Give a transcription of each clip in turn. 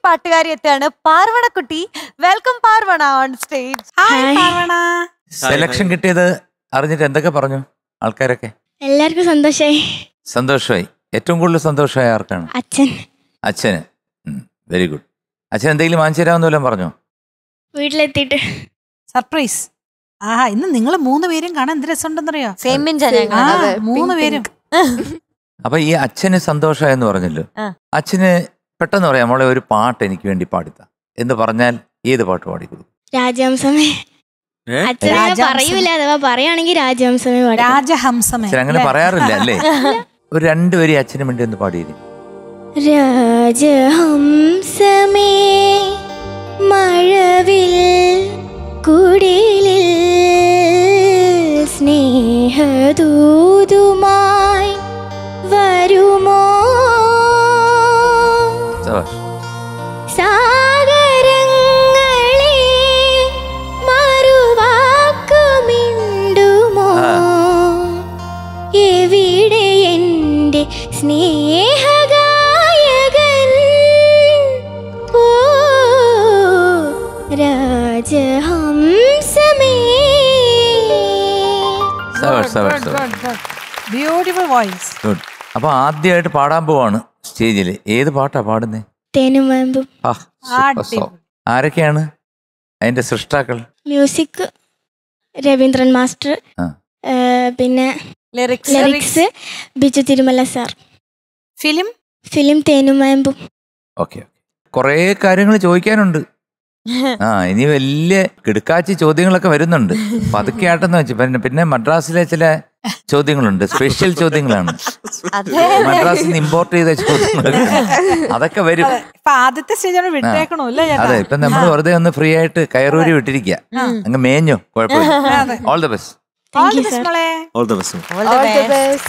പാട്ടുകാരി എത്തുകയാണ് പാർവണക്കുട്ടി welcome Parvana on stage hi Parvana selection കിട്ടിയത് അറിഞ്ഞിട്ട് എന്തൊക്കെ പറഞ്ഞു ആൾക്കാരൊക്കെ എല്ലാവർക്കും സന്തോഷായി സന്തോഷമായി ഏറ്റവും കൂടുതൽ സന്തോഷമായ ആർക്കാണ് അച്ഛൻ അച്ഛന് വെരി ഗുഡ് അച്ഛൻ എന്തെങ്കിലും വാങ്ങിച്ചു തരാമെന്ന് വല്ലതും പറഞ്ഞോ വീട്ടിലെത്തിയിട്ട് സർപ്രൈസ് ആഹാ ഇന്ന് നിങ്ങൾ മൂന്ന് പേരും കാണാൻ എന്ത് രസമുണ്ടെന്നറിയോ സെയിം ബെഞ്ചാ ആ, ഞങ്ങൾ മൂന്ന് പേരും അപ്പൊ ഈ അച്ഛന് സന്തോഷമായെന്ന് പറഞ്ഞല്ലോ ആ. അച്ഛന് പെട്ടെന്ന് പറയാം മോളെ ഒരു പാട്ട് എനിക്ക് വേണ്ടി പാടിത്ത എന്ന് പറഞ്ഞാൽ ഏത് പാട്ട് പാടിക്കൊടുക്കും രാജഹംസമേ അച്ഛൻ അങ്ങനെ രാജഹംസം. പറയൂല അഥവാ പറയുകയാണെങ്കിൽ രാജഹംസമേ പാടും രാജഹംസമേ അച്ഛൻ അങ്ങനെ അല്ലേ? പറയാറില്ല അല്ലേ ഒരു രണ്ടുപേരും അച്ഛന് വേണ്ടി ഒന്ന് പാടിയിരി രാജഹംസമേ മഴവിൽ കുടിലിൽ സ്നേഹദൂതുമായി വരുമോ സവാഷ്. സാഗരങ്ങളെ മറുവാക്കുമിണ്ടുമോ ആ. എവിടെ എൻ്റെ സ്നേഹഗായകൻ ഓ രാജഹംസമേ സവാഷ്, സവാഷ്, സവാഷ്. Beautiful voice Good. അപ്പൊ ആദ്യമായിട്ട് പാടാൻ പോവാണ് സ്റ്റേജിൽ ഏത് പാട്ടാ പാടുന്നേ തേനും വേമ്പും ആ, super song. ആരൊക്കെയാണ് അതിന്റെ സൃഷ്ടാക്കൾ മ്യൂസിക് രവീന്ദ്രൻ മാസ്റ്റർ ആ. ഏ, പിന്നെ lyrics lyrics Biju Thirumala sir film film തേനും വേമ്പും ഓക്കെ കുറേ കാര്യങ്ങൾ ചോദിക്കാനുണ്ട് ആ ഇനി വലിയ കിടുക്കാച്ചി ചോദ്യങ്ങളൊക്കെ വരുന്നുണ്ട് പതുക്കെ ആട്ടെന്ന് വെച്ച് പിന്നെ പിന്നെ മദ്രാസിലെ ചില ചോദ്യങ്ങളുണ്ട് സ്പെഷ്യൽ ചോദ്യങ്ങളാണ് അതെ മദ്രാസിൽ നിന്ന് ഇമ്പോർട്ട് ചെയ്ത ചോദ്യങ്ങളൊക്കെ അതൊക്കെ വരും ഇപ്പൊ ആദ്യത്തെ സ്റ്റേജ് അവിടെ വിട്ടേക്കണോ അല്ലേ ചേട്ടാ അതെ ഇപ്പൊ നമ്മൾ വെറുതെ ഒന്ന് ഫ്രീ ആയിട്ട് കയറൂരി വിട്ടിരിക്കുക അങ്ങ് മേഞ്ഞോ കുഴപ്പമില്ല all the best All thank the you best sir മോളെ all the best All the best.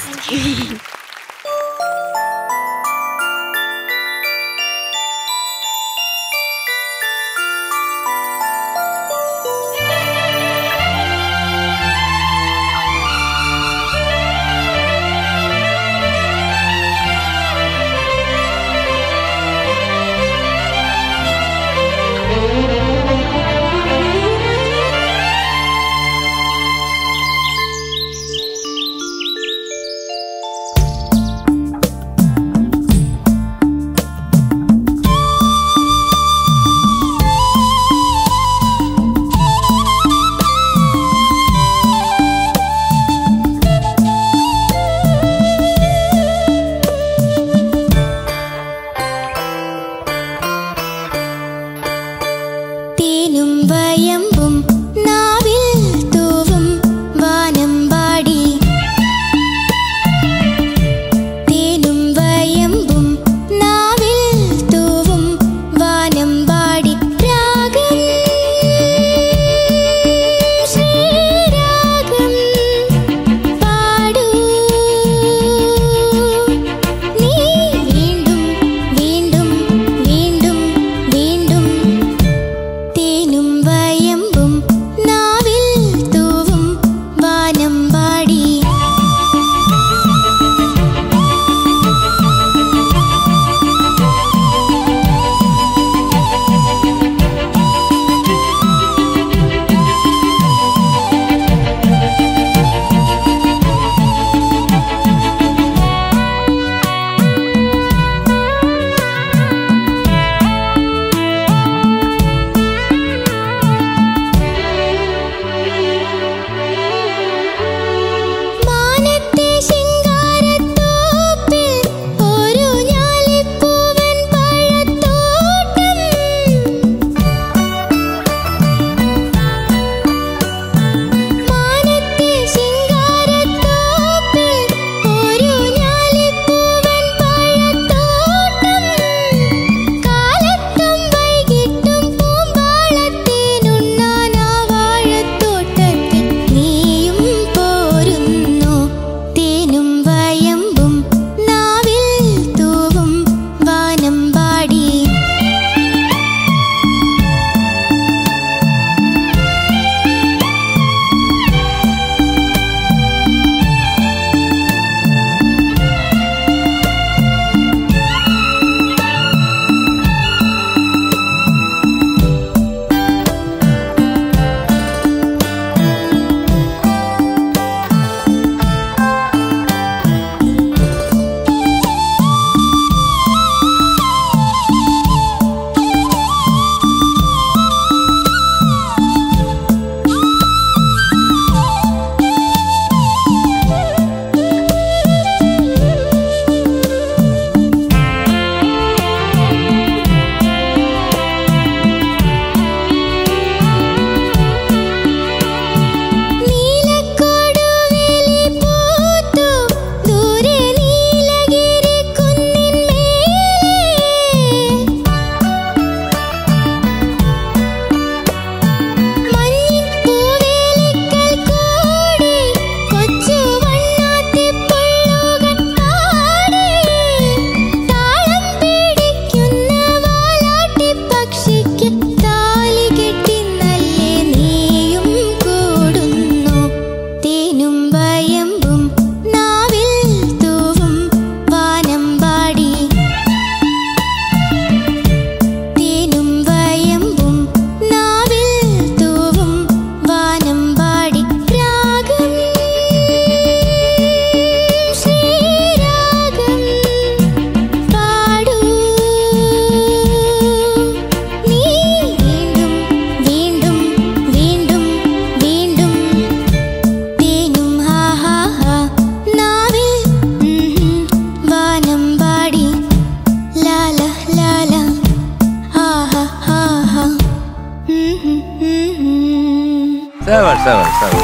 Seven seven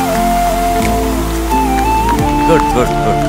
good good good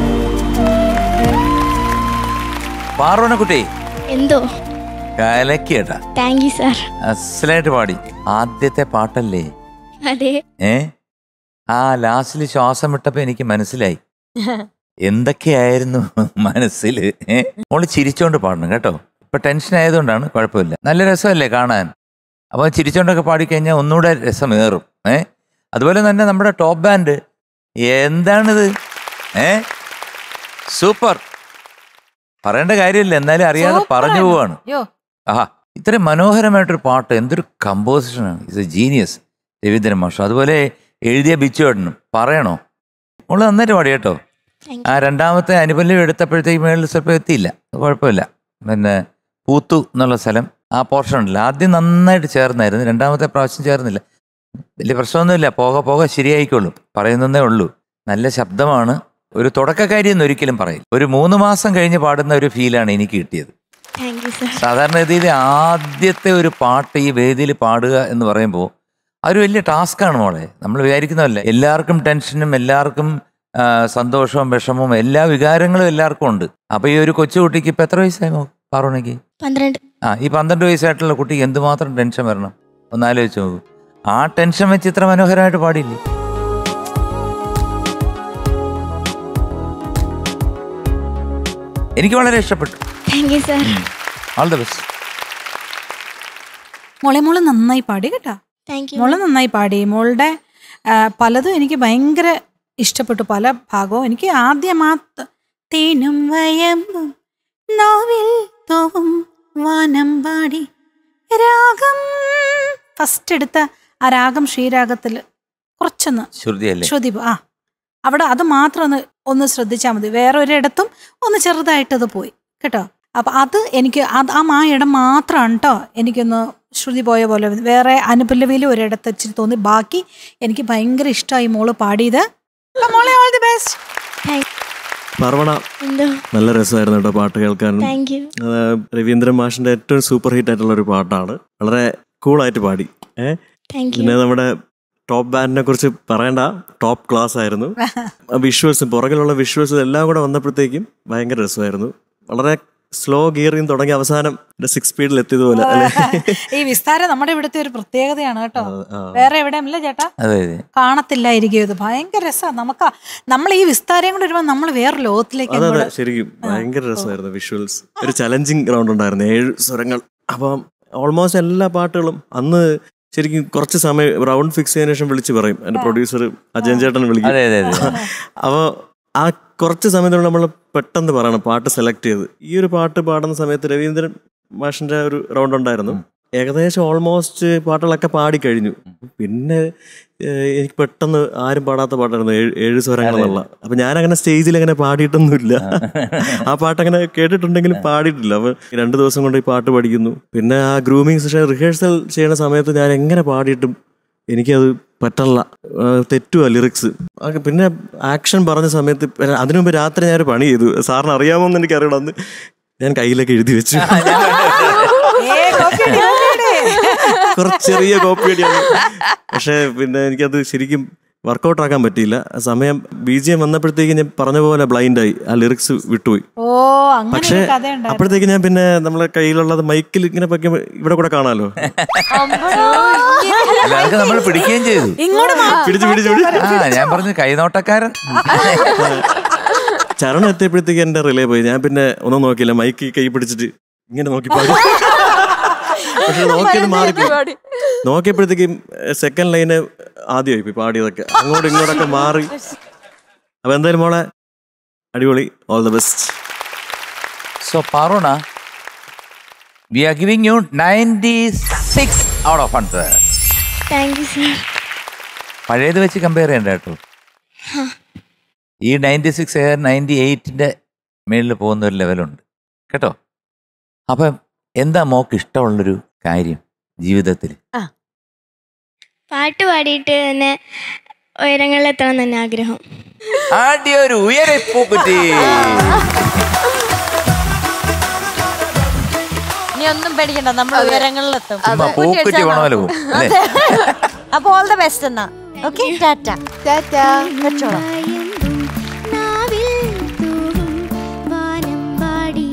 പാർവണക്കുട്ടി എന്തോ കലക്കി കേട്ടാ താങ്ക് യു സാർ അസലായിട്ട് പാടി ആദ്യത്തെ പാട്ടല്ലേ അതെ ഏ ആ ലാസ്റ്റിൽ ശ്വാസം വിട്ടപ്പോ എനിക്ക് മനസ്സിലായി എന്തൊക്കെയായിരുന്നു മനസ്സിൽ ഏ മോള് ചിരിച്ചോണ്ട് പാടണം കേട്ടോ ഇപ്പൊ ടെൻഷൻ ആയതുകൊണ്ടാണ് കുഴപ്പമില്ല നല്ല രസമല്ലേ കാണാൻ അപ്പൊ ചിരിച്ചോണ്ടൊക്കെ പാടിക്കഴിഞ്ഞാൽ ഒന്നുകൂടെ രസമേറും ഏ അതുപോലെ തന്നെ നമ്മുടെ ടോപ്പ് ബാൻഡ് എന്താണിത് ഏ സൂപ്പർ പറയേണ്ട കാര്യമില്ല എന്നാലും അറിയാതെ പറഞ്ഞു പോവാണ് അയ്യോ ആഹാ ഇത്രയും മനോഹരമായിട്ടൊരു പാട്ട് എന്തൊരു കമ്പോസിഷനാണ് ഇറ്റ്സ് എ ജീനിയസ് രവീന്ദ്രൻ മാഷ് അതുപോലെ എഴുതിയ ബിച്ചുവേട്ടനും പറയണോ മോള് നന്നായിട്ട് പാടി കേട്ടോ താങ്ക് ആ രണ്ടാമത്തെ അനുപല്ലവി എടുത്തപ്പോഴത്തേക്ക് മേളിൽ ചിലപ്പോൾ എത്തിയില്ല കുഴപ്പമില്ല പിന്നെ പൂത്തു എന്നുള്ള സ്ഥലം ആ പോർഷൻ ഉണ്ടല്ലോ ആദ്യം നന്നായിട്ട് ചേർന്നായിരുന്നു രണ്ടാമത്തെ പ്രാവശ്യം ചേർന്നില്ല വലിയ പ്രശ്നമൊന്നുമില്ല പോകെ പോകെ ശരിയായിക്കോളും പറയുന്നതേ ഉള്ളൂ നല്ല ശബ്ദമാണ് ഒരു തുടക്കക്കാരി എന്ന് ഒരിക്കലും പറയില്ല ഒരു മൂന്ന് മാസം കഴിഞ്ഞ് പാടുന്ന ഒരു ഫീലാണ് എനിക്ക് കിട്ടിയത് താങ്ക് യു സാർ സാധാരണഗതിയിൽ ആദ്യത്തെ ഒരു പാട്ട് ഈ വേദിയിൽ പാടുക എന്ന് പറയുമ്പോൾ അതൊരു വലിയ ടാസ്ക്കാണ് മോളെ നമ്മൾ വിചാരിക്കുന്നതല്ല എല്ലാവർക്കും ടെൻഷനും എല്ലാവർക്കും ആ, സന്തോഷവും വിഷമവും എല്ലാ വികാരങ്ങളും എല്ലാവർക്കും ഉണ്ട് അപ്പൊ ഈ ഒരു കൊച്ചുകുട്ടിക്ക് ഇപ്പൊ എത്ര വയസ്സായി മോ പാറുണയ്ക്ക് പന്ത്രണ്ട് ആ ഈ പന്ത്രണ്ട് വയസ്സായിട്ടുള്ള കുട്ടിക്ക് എന്തുമാത്രം ടെൻഷൻ വരണം ഒന്ന് ആലോചിച്ച് നോക്കൂ ആ ടെൻഷൻ വെച്ച് ഇത്ര മനോഹരമായിട്ട് പാടിയില്ലേ എനിക്ക് വളരെ ഇഷ്ടപ്പെട്ടു thank you sir all the best മോളെ മോള് നന്നായി പാടി കേട്ടാ താങ്ക് യു മോള് നന്നായി പാടി മോളുടെ ആ, പലതും എനിക്ക് ഭയങ്കര ഇഷ്ടപ്പെട്ടു പല ഭാഗവും എനിക്ക് ആദ്യം ആ ത- തേനും വയമ്പും നാവിൽ തോവും വാനം പാടി രാഗം ഫസ്റ്റ് എടുത്ത ആ രാഗം ശ്രീരാഗത്തിൽ കുറച്ചൊന്ന് ശ്രുതിയല്ലേ ശ്രുതി പോ- ആ അവിടെ അത് മാത്രം ഒന്ന് ഒന്ന് ശ്രദ്ധിച്ചാൽ മതി വേറെ ഒരിടത്തും ഒന്ന് ചെറുതായിട്ടത് പോയി കേട്ടോ അപ്പൊ അത് എനിക്ക് അത് ആ ആ ഇടം മാത്രമാണ് കേട്ടോ എനിക്കൊന്ന് ശ്രുതി പോയ പോലെ തോന്നി. വേറെ അനുപല്ലവിയിൽ ഒരിടത്ത് ഇച്ചിരി തോന്നി ബാക്കി എനിക്ക് ഭയങ്കര ഇഷ്ടമായി മോള് പാടിയത് അപ്പൊ മോളെ ഓൾ ദി ബെസ്റ്റ് പർവണ എന്തോ നല്ല രസമായിരുന്നു കേട്ടോ പാട്ട് കേൾക്കാൻ താങ്ക് യു അത് രവീന്ദ്രൻ മാഷിന്റെ ഏറ്റവും സൂപ്പർ ഹിറ്റ് ആയിട്ടുള്ള ഒരു പാട്ടാണ് വളരെ കൂളായിട്ട് പാടി ഏഹ് താങ്ക് യു പിന്നെ നമ്മുടെ ടോപ്പ് ബാൻഡിനെ കുറിച്ച് പറയേണ്ട ടോപ്പ് ക്ലാസ് ആയിരുന്നു വിഷ്വൽസ് പുറകിലുള്ള വിഷ്വൽസ് എല്ലാം കൂടെ വന്നപ്പോഴത്തേക്കും ഭയങ്കര രസമായിരുന്നു വളരെ സ്ലോ ഗിയറിങ് തുടങ്ങി അവസാനം സിക്സ് സ്പീഡിൽ എത്തിയതുപോലെ അല്ലേ ഈ വിസ്താരം നമ്മുടെ ഇവിടുത്തെ ഒരു പ്രത്യേകതയാണ് കേട്ടോ ആ. വേറെ എവിടെയല്ല ചേട്ടാ അതെ അതെ കാണത്തില്ലായിരിക്കും ഇത് ഭയങ്കര രസമാണ് നമുക്ക് നമ്മൾ ഈ വിസ്താരം കൂടെ വരുമ്പോൾ നമ്മൾ വേറെ ലോകത്തിലേക്ക് അതെ അതെ അങ്ങോട്ട് ശരിക്കും ഭയങ്കര രസമായിരുന്നു വിഷ്വൽസ് ഒരു ചലഞ്ചിങ് റൗണ്ട് ഉണ്ടായിരുന്നു ഏഴ് സ്വരങ്ങൾ അപ്പം ഓൾമോസ്റ്റ് എല്ലാ പാട്ടുകളും അന്ന് ശരിക്കും കുറച്ച് സമയം റൗണ്ട് ഫിക്സ് ചെയ്തതിനു ശേഷം വിളിച്ച് പറയും എന്റെ പ്രൊഡ്യൂസർ അജയൻ ചേട്ടൻ വിളിക്കും അതെ അതെ അതെ അപ്പോൾ ആ കുറച്ച് സമയത്തിനുള്ളിൽ നമ്മൾ പെട്ടെന്ന് പറയണം പാട്ട് സെലക്ട് ചെയ്ത് ഈ ഒരു പാട്ട് പാടുന്ന സമയത്ത് രവീന്ദ്രൻ മാഷിന്റെ ഒരു റൗണ്ട് ഉണ്ടായിരുന്നു ഏകദേശം ഓൾമോസ്റ്റ് പാട്ടുകളൊക്കെ പാടി കഴിഞ്ഞു പിന്നെ ഏഹ്, എനിക്ക് പെട്ടെന്ന് ആരും പാടാത്ത പാട്ടായിരുന്നു ഏഴ് ഏഴ് സ്വരങ്ങളുള്ള അപ്പൊ ഞാൻ അങ്ങനെ സ്റ്റേജിൽ അങ്ങനെ പാടിയിട്ടൊന്നുമില്ല ആ പാട്ട് അങ്ങനെ കേട്ടിട്ടുണ്ടെങ്കിലും പാടിയിട്ടില്ല അപ്പൊ രണ്ടു ദിവസം കൊണ്ട് ഈ പാട്ട് പഠിക്കുന്നു പിന്നെ ആ ഗ്രൂമിങ് സെഷൻ റിഹേഴ്സൽ ചെയ്യുന്ന സമയത്ത് ഞാൻ എങ്ങനെ പാടിയിട്ടും എനിക്കത് പറ്റല്ല ആ, തെറ്റുവാ ലിറിക്സ് പിന്നെ ആക്ഷൻ പറഞ്ഞ സമയത്ത് പിന്നെ അതിനു മുമ്പ് രാത്രി ഞാൻ ഒരു പണി ചെയ്തു സാറിന് അറിയാമോന്ന് എനിക്ക് അറിയണം അന്ന് ഞാൻ കയ്യിലൊക്കെ എഴുതി വെച്ചു കുറച്ച് ചെറിയ കോപ്പി അടിയാണ് പക്ഷെ പിന്നെ എനിക്കത് ശരിക്കും വർക്കൗട്ട് ആക്കാൻ പറ്റിയില്ല ആ സമയം ബി ജി എം വന്നപ്പോഴത്തേക്ക് ഞാൻ പറഞ്ഞ പോലെ ബ്ലൈൻഡായി ആ ലിറിക്സ് വിട്ടുപോയി ഓ അങ്ങനെ പക്ഷേ ഒരു കഥയുണ്ടായിരുന്നു അപ്പോഴത്തേക്ക് ഞാൻ പിന്നെ നമ്മളെ കയ്യിലുള്ളത് മൈക്കിൽ ഇങ്ങനെ പൊക്കി ഇവിടെ കൂടെ കാണാമല്ലോ അല്ല അതൊക്കെ നമ്മൾ പിടിക്കുകയും ചെയ്തു ഇങ്ങോട്ട് മാ- പിടിച്ച് പിടിച്ച് പിടിച്ച് ആ ഞാൻ പറഞ്ഞു കൈനോട്ടക്കാരൻ ചരണം എത്തിയപ്പോഴത്തേക്ക് എന്റെ റിലേ പോയി ഞാൻ പിന്നെ ഒന്നും നോക്കിയില്ല മൈക്ക് കൈ പിടിച്ചിട്ട് ഇങ്ങനെ നോക്കി പാടി പക്ഷെ നോക്കിയത് മാറിപ്പോയി നോക്കിയപ്പോഴത്തേക്കും സെക്കൻഡ് ലൈന് ആദ്യമായി പോയി പാടിയതൊക്കെ അങ്ങോട്ടും ഇങ്ങോട്ടൊക്കെ മാറി അപ്പൊ എന്തായാലും മോളെ അടിപൊളി ഓൾ ദ ബെസ്റ്റ് സോ പാറുണ we are giving you ninety six out of hundred thank you sir പഴയത് വെച്ച് കമ്പയർ ചെയ്യണ്ട കേട്ടോ ഈ നയൻറ്റി സിക്സ് നയൻറ്റി എയ്റ്റിൻ്റെ മേളിൽ പോകുന്ന ഒരു ലെവലുണ്ട് കേട്ടോ അപ്പം എന്താ മോക്ക് ഇഷ്ടമുള്ളൊരു കാര്യം ജീവിതത്തിൽ പാട്ട് പാടിയിട്ട് തന്നെ ഉയരങ്ങളിൽ എത്തണം തന്നെ ആഗ്രഹം ആദ്യ ഒരു ഉയരെ പൂക്കുറ്റി ഇനി ഒന്നും പേടിക്കണ്ട നമ്മൾ ഉയരങ്ങളിലെത്തും ചുമ്മാ പൂക്കുറ്റി പോണ പോലെ പോകും അല്ലേ അപ്പൊ ഓൾ ദ ബെസ്റ്റ് എന്നാ ഓക്കെ ടാറ്റ ടാറ്റാ വെച്ചോളാം വയമ്പും നാവിൽ തൂവും വാനമ്പാടി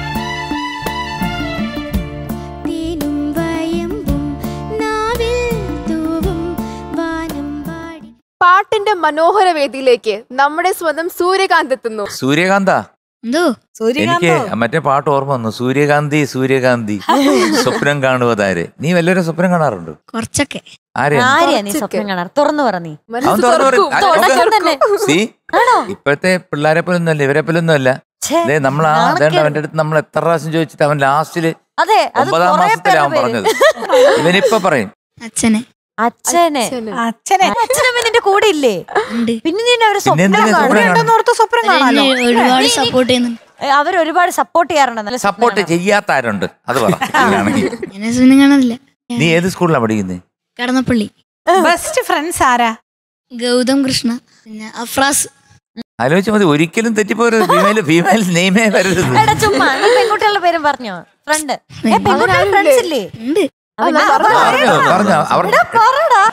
തേനും വയമ്പും നാവിൽ തൂവും വാനമ്പാടി പാട്ടിന്റെ മനോഹര വേദിയിലേക്ക് നമ്മുടെ സ്വന്തം സൂര്യകാന്ത് എത്തുന്നു സൂര്യകാന്ത എന്തോ എനിക്ക് സൂര്യകാന്തോ മറ്റേ പാട്ട് ഓർമ്മ വന്നു സൂര്യകാന്തി സൂര്യകാന്തി സ്വപ്നം കാണുവതാര് നീ വല്ലവരും സ്വപ്നം കാണാറുണ്ടോ കുറച്ചൊക്കെ ആരെയാ ആരെയാ നീ കുറച്ചൊക്കെ. സ്വപ്നം കാണാർ തുറന്നു പറ നീ അവൻ മനസ്സ് തുറന്നു പറയും. തുറക്കും. ആ, തുടക്കം തുറക്കും. തന്നെ സി ആണോ ഇപ്പോഴത്തെ പിള്ളേരെ പോലൊന്നും അല്ല ഇവരെ പോലൊന്നും അല്ല ഛേ, ദേ നമ്മൾ ആ നാണക്കേട്. ദേണ്ട അവന്റെ അടുത്ത് നമ്മൾ എത്ര പ്രാവശ്യം ചോദിച്ചിട്ട് അവൻ ലാസ്റ്റില് അതെ അത് ഒമ്പതാം കുറേ മാസത്തിലാവൻ പേരുടെ പറഞ്ഞത് പേര്. ഇവനിപ്പൊ പറയും അച്ഛനെ അച്ഛനെ അച്ഛന്. അച്ഛനെ അച്ഛനമ്മ നിന്റെ കൂടെ ഇല്ലേ ഉണ്ട് പിന്നെ നീ അവരെ പിന്നെ സ്വപ്നം എന്തിനാ സ്വപ്നം കാണും കാണുന്നത്? ഉണ്ടെന്നോർത്ത് സ്വപ്നം കാണാലോ എന്നെ ഒരുപാട് സപ്പോർട്ട് ചെയ്യുന്നുണ്ട് അവർ ഒരുപാട് സപ്പോർട്ട് ചെയ്യാറുണ്ട് നല്ല സ്വപ്നം സപ്പോർട്ട് കാണാൻ. ചെയ്യാത്ത ആരുണ്ട് അത് പറ അങ്ങനെയാണെങ്കിൽ. എന്നെ സ്വപ്നം കാണാറില്ല നീ ഏത് സ്കൂളിലാണ് പഠിക്കുന്നത് കടന്നപ്പള്ളി ബെസ്റ്റ് ഫ്രണ്ട്സ് ആരാ ഗൗതം കൃഷ്ണ പിന്നെ അഫ്രാസ് ആലോചിച്ച് മതി ഒരിക്കലും തെറ്റിപ്പോരുത് ഫീമെയിൽ ഫീമെയിൽ നെയ്മേ വരരുത് എടാ ചുമ്മാ നീ പെൺകുട്ടികളുടെ പേരും പറഞ്ഞോ ഫ്രണ്ട് പെൺകുട്ടികളുടെ അവനാരുമില്ലേ? ഫ്രണ്ട്സ് ഇല്ലേ ഉണ്ട് അവൻ- ആ, ആ, പറഞ്ഞോ, പറ. പറഞ്ഞോ പറഞ്ഞോ അവർ എടാ, പറടാ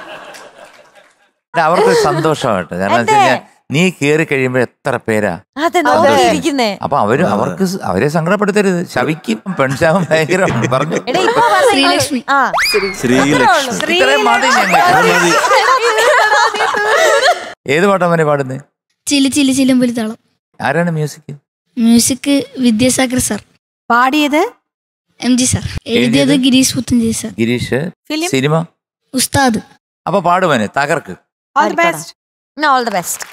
അവർക്ക് സന്തോഷമായിട്ട് കാരണം വെച്ച് കഴിഞ്ഞാൽ നീ കേറി കഴിയുമ്പോ എത്ര പേരാ അതെ നോക്കിയിരിക്കുന്നേ അപ്പൊ അവര് അവർക്ക് സ് അവരെ സങ്കടപ്പെടുത്തരുത് ശവിക്കും പെൺശാവും ഭയങ്കര പറഞ്ഞു എടാ ഇപ്പൊ പറഞ്ഞ ശ്രീലക്ഷ്മി. ആ ശ്രീലക്ഷ്മി ഇത്രയും മതി ഞങ്ങൾക്ക് ഏത് പാട്ടാ മോനെ പാടുന്നത് ചിലി ചിലി ചിലമ്പൊലി താളം ആരാണ് മ്യൂസിക് മ്യൂസിക് വിദ്യാസാഗർ സാർ പാടിയത് എം ജി സാർ എഴുതിയത് എഴുതിയത്? ഗിരീഷ് പുത്തഞ്ചേരി സാർ ഗിരീഷ് ഫിലിം സിനിമ ഉസ്താദ് അപ്പൊ പാടുവനെ തകർക്ക് all the best all the best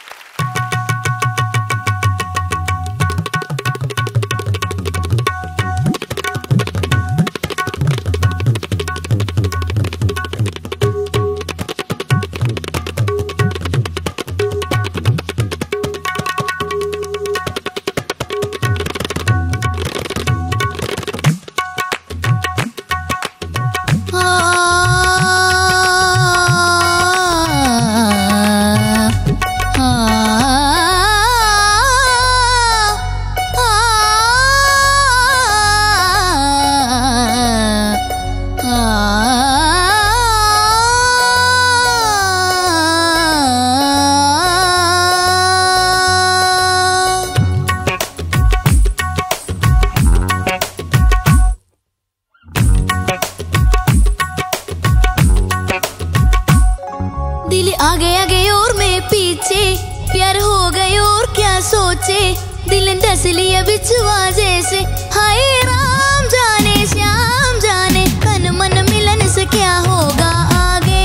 दिल आगे आगे और मैं पीछे प्यार हो गए और क्या सोचे दिल डस लिया बिछुआ जैसे हाय राम जाने श्याम जाने तन मन मिलन से क्या होगा आगे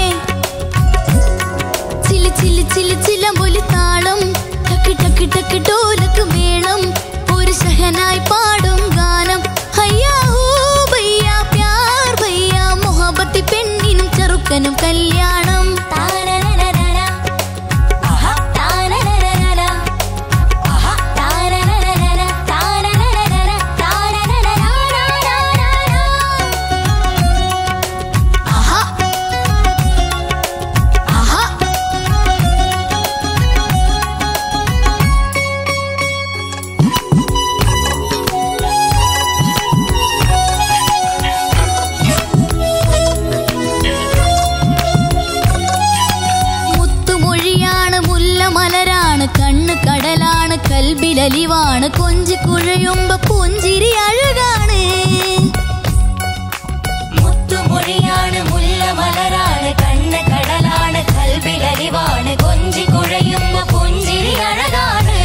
ചില ചില ചില ചില താളം ടക്ക് ടക്ക് ടക്ക് ഡോലക്ക് മേളം ഒരു ശഹനായി പാടും ഗാനം ഹയ്യാ ഹൂ ഭയ്യാ പ്യാർ ഭയ്യാ മുഹബത്തി പെണ്ണിനും ചെറുക്കനും കല്യാണം താരരരരര. ആഹാ, താരരരരര. ആഹാ, താരരരരര. താരരരരര. താരരരരരരരരര. ആഹാ ആഹാ മുത്തുമൊഴിയാണ് മുല്ലമലരാണ് കണ്ണ് കടലാണ് കൽബിലലിവാണ് കൊഞ്ചി കുഴയുമ്പോ പുഞ്ചിരി അഴകാണ് മുത്തുമൊഴിയാണ് മുല്ലമലരാണ് കണ്ണ് കടലാണ് കൽബിലലിവാണ് കൊഞ്ചി കുഴയുമ്പോ പുഞ്ചിരി അഴകാണ്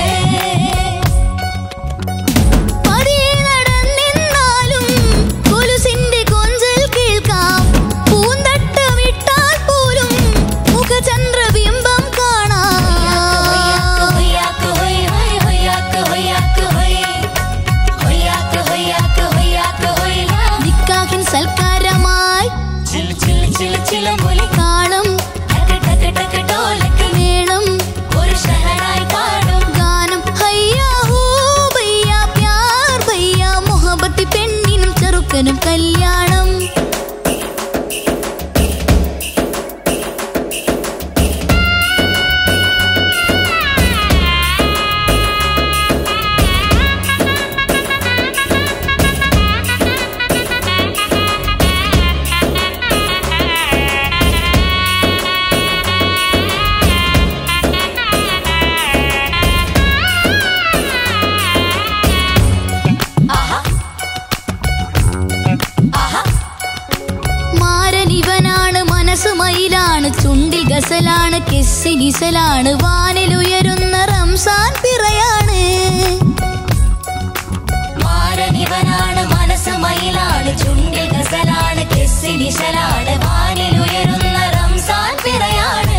പതിയെ നടന്നിരുന്നാലും കൊലുസിന്റെ കൊഞ്ചൽ കേൾക്കാം പൂന്തട്ടമിട്ടാൽ പോലും മുഖചന്ദ്രബിംബം കാണാം നിക്കാഹിൻ സൽക്കാരമായി കാണും മേളം ഒരു ഷഹനായി പാടും ഗസലാണ് കിസ്സിനിസലാണ് വാനിലുയരുന്ന റംസാൻ പിറയാണ് മാരനിവനാണ് മനസ്സ് മയിലാണ് ചുണ്ടിൽ ഗസലാണ് കിസ്സിനിസലാണ് വാനിലുയരുന്ന റംസാൻ പിറയാണ്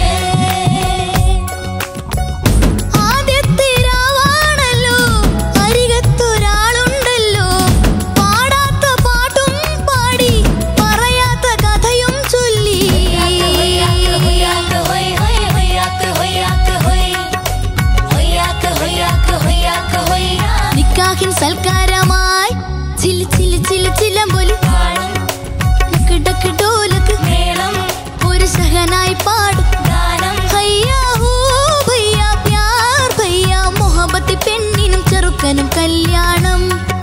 ആദ്യത്തെ രാവാണല്ലോ അരികത്തൊരാളുണ്ടല്ലോ പാടാത്ത പാട്ടും പാടി പറയാത്ത കഥയും ചൊല്ലി നിക്കാഹിൻ സൽക്കാരമായി ചില ചില ചില ചിലമ്പൊലി ഡക്ക് ഡക്ക് ഡോലക്ക് മേളം ഒരു സഹനായി പാടും ഗാനം ഭയ്യാ ഹോ ഭയ്യാ പ്യാർ ഭയ്യാ മുഹബത്തി പെണ്ണിനും ചെറുക്കനും കല്യാണം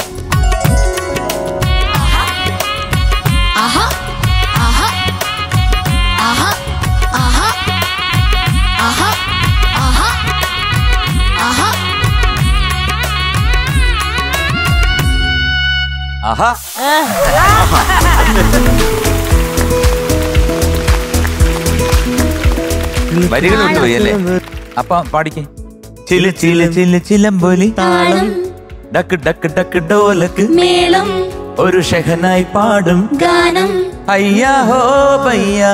ആഹാ ആഹാ ആഹാ ആഹാ ആഹാ ആഹാ ആഹാ ആഹാ വരികൾ വിട്ടുപോയി അല്ലേ അപ്പൊ പാടിക്കേ ചില ചില ചില ചിലമ്പൊലി താളം ഡക്ക് ഡക്ക് ഡക്ക് ഡോലക്ക് മേളം ഒരു ഷെഹനായി പാടും ഗാനം അയ്യാ ഹോ പയ്യ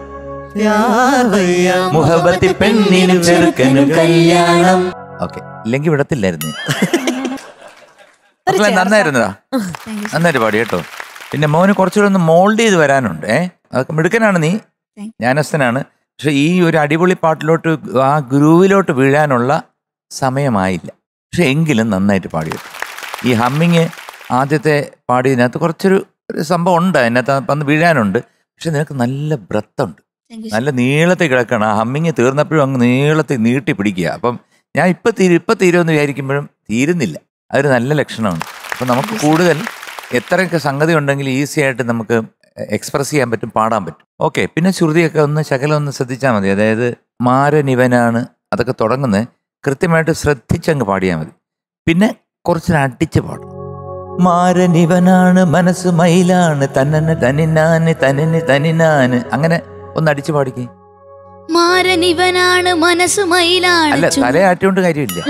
മുഹബത്തി പെണ്ണിനും ചെറുക്കനും കല്യാണം ഓക്കെ ഇല്ലെങ്കിൽ വിടത്തില്ലായിരുന്നു മക്കളെ നന്നായിരുന്നതാ നന്നായിട്ട് പാടി കേട്ടോ പിന്നെ മോന് കുറച്ചുകൂടെ ഒന്ന് മോൾഡ് ചെയ്ത് വരാനുണ്ട് ഏ അതൊക്കെ മിടുക്കനാണ് നീ Thank ജ്ഞാനസ്ഥനാണ് പക്ഷെ ഈ ഒരു അടിപൊളി പാട്ടിലോട്ട് ആ ഗ്രൂവിലോട്ട് വീഴാനുള്ള സമയമായില്ല പക്ഷെ എങ്കിലും നന്നായിട്ട് പാടി കേട്ടോ ഈ ഹമ്മിങ് ആദ്യത്തെ പാടിയതിനകത്ത് കുറച്ചൊരു ഒരു സംഭവം ഉണ്ട് അതിനകത്ത് വന്ന് വീഴാനുണ്ട് പക്ഷെ നിനക്ക് നല്ല ബ്രത്തുണ്ട് നല്ല നീളത്തിൽ കിടക്കണം ആ ഹമ്മിങ് തീർന്നപ്പോഴും അങ്ങ് നീളത്തിൽ നീട്ടി പിടിക്കുക അപ്പം ഞാൻ ഇപ്പം തീരും ഇപ്പം തീരുമെന്ന് വിചാരിക്കുമ്പോഴും തീരുന്നില്ല അതൊരു നല്ല ലക്ഷണമാണ് അപ്പം നമുക്ക് കൂടുതൽ എത്രയൊക്കെ സംഗതി ഉണ്ടെങ്കിൽ ഈസി ആയിട്ട് നമുക്ക് എക്സ്പ്രസ് ചെയ്യാൻ പറ്റും പാടാൻ പറ്റും ഓക്കെ പിന്നെ ശ്രുതിയൊക്കെ ഒന്ന് ശകലം ഒന്ന് ശ്രദ്ധിച്ചാൽ മതി അതായത് മാരനിവനാണ് അതൊക്കെ തുടങ്ങുന്നത് കൃത്യമായിട്ട് ശ്രദ്ധിച്ചങ്ങ് പാടിയാൽ മതി പിന്നെ കുറച്ച് അടിച്ച് പാടും മാരനിവനാണ് മനസ്സ് മയിലാണ് തന്നന് തനിനാന് തനിന് തനിനാന് അങ്ങനെ ഒന്ന് അടിച്ചു പാടിക്കേ മാരനിവനാണ് മനസ്സ് മയിലാണ് അല്ല ചു- തലയാട്ടിയോണ്ട് കാര്യമില്ല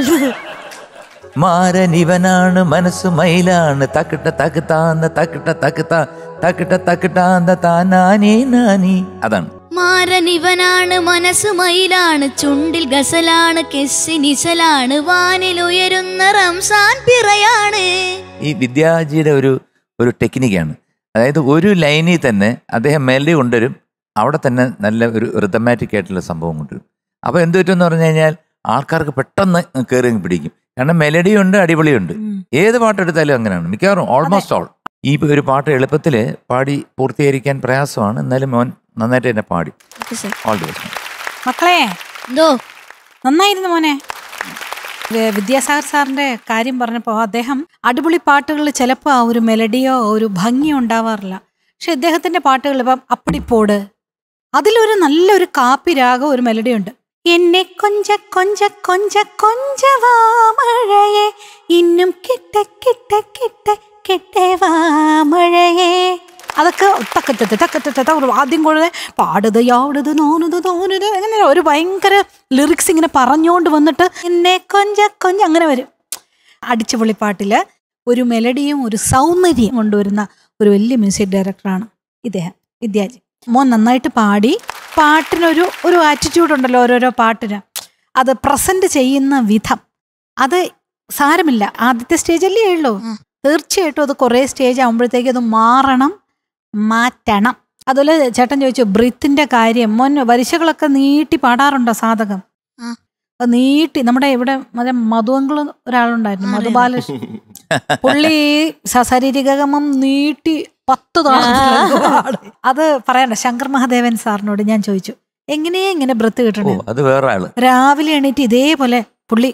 മാരനിവനാണ് മനസ്സ് മയിലാണ് തക്കിട്ട തക്കുത്താന്ന തക്കിട്ട തക്കുത്താ തക്കിട്ട തക്കിട്ടാന്ന താനാനേ നാനി അതാണ് മാരനിവനാണ് മനസ്സ് മയിലാണ് ചുണ്ടിൽ ഗസലാണ് കെസ്സിനിസലാണ് വാനിലുയരുന്ന റംസാൻ പിറയാണ് ഈ വിദ്യാജിയുടെ ഒരു ഒരു ടെക്നിക്കാണ് അതായത് ഒരു ലൈനിൽ തന്നെ അദ്ദേഹം മെലഡി കൊണ്ടുവരും അവിടെ തന്നെ നല്ല ഒരു റിതമാറ്റിക് ആയിട്ടുള്ള സംഭവം കൊണ്ടുവരും അപ്പോൾ എന്ത് പറ്റുമെന്ന് പറഞ്ഞു കഴിഞ്ഞാൽ ആൾക്കാർക്ക് പെട്ടെന്ന് കയറി അങ്ങ് പിടിക്കും കാരണം മെലഡിയും ഉണ്ട് അടിപൊളിയുണ്ട് ഏത് പാട്ടെടുത്താലും അങ്ങനെയാണ് മിക്കവാറും ഓൾമോസ്റ്റ് ഓൾ ഈ ഒരു പാട്ട് എളുപ്പത്തിൽ പാടി പൂർത്തീകരിക്കാൻ പ്രയാസമാണ് എന്നാലും മോൻ നന്നായിട്ട് തന്നെ പാടി ഓൾ ദി ബെസ്റ്റ് മക്കളെ എന്തോ നന്നായിരുന്നു മോനെ വി- വിദ്യാസാഗർ സാറിന്റെ കാര്യം പറഞ്ഞപ്പോൾ അദ്ദേഹം അടിപൊളി പാട്ടുകളിൽ ചിലപ്പോൾ ആ ഒരു മെലഡിയോ ഒരു ഭംഗിയോ ഉണ്ടാവാറില്ല പക്ഷെ ഇദ്ദേഹത്തിന്റെ പാട്ടുകൾ ഇപ്പം അപ്പടിപ്പോട് അതിലൊരു നല്ലൊരു കാപ്പി രാഗം ഒരു മെലഡി ഉണ്ട് എന്നെ കൊഞ്ച കൊഞ്ച കൊഞ്ച കൊഞ്ചവാ മഴയെ ഇന്നും കിട്ട കിട്ട കിട്ട കിട്ടവാ മഴയെ അതൊക്കെ തക്കറ്റത്ത് തക്കറ്റത്ത് ഒരു ആദ്യം കൂടെ പാടുത് യാടുത് നോണത് തോന്നുത് അങ്ങനെ ഒരു ഭയങ്കര ലിറിക്സ് ഇങ്ങനെ പറഞ്ഞുകൊണ്ട് വന്നിട്ട് എന്നെ കൊഞ്ച കൊഞ്ച അങ്ങനെ വരും അടിച്ചുപൊളിപ്പാട്ടില് ഒരു മെലഡിയും ഒരു സൗന്ദര്യം കൊണ്ടുവരുന്ന ഒരു വലിയ മ്യൂസിക് ഡയറക്ടറാണ് ഇദ്ദേഹം വിദ്യാജി മോൻ നന്നായിട്ട് പാടി പാട്ടിനൊരു ഒരു ആറ്റിറ്റ്യൂഡ് ഉണ്ടല്ലോ ഓരോരോ പാട്ടിന് അത് പ്രസന്റ് ചെയ്യുന്ന വിധം അത് സാരമില്ല ആദ്യത്തെ സ്റ്റേജല്ലേ ഉള്ളൂ ഉം. തീർച്ചയായിട്ടും അത് കുറേ സ്റ്റേജ് ആകുമ്പോഴത്തേക്ക് അത് മാറണം മാറ്റണം അതുപോലെ ചേട്ടൻ ചോദിച്ചു ബ്രീത്തിന്റെ കാര്യം മോൻ വരിശകളൊക്കെ നീട്ടി പാടാറുണ്ടോ സാധകം ആ. അത് നീട്ടി നമ്മുടെ ഇവിടെ മറ്റേ മധുവങ്കൾ ഒരാളുണ്ടായിരുന്നു അറിയാം. മധുബാലകൃഷ്ണൻ പുള്ളി സശരീരികമം നീട്ടി പത്ത് താളത്തിലൊക്കെ പാടും. അത് പറയണ്ട ശങ്കർ മഹാദേവൻ സാറിനോട് ഞാൻ ചോദിച്ചു എങ്ങനെയാ ഇങ്ങനെ ബ്രത്ത് ഓ കിട്ടണേ അത് വേറെ ആള് രാവിലെ എണീറ്റ് ഇതേപോലെ പുള്ളി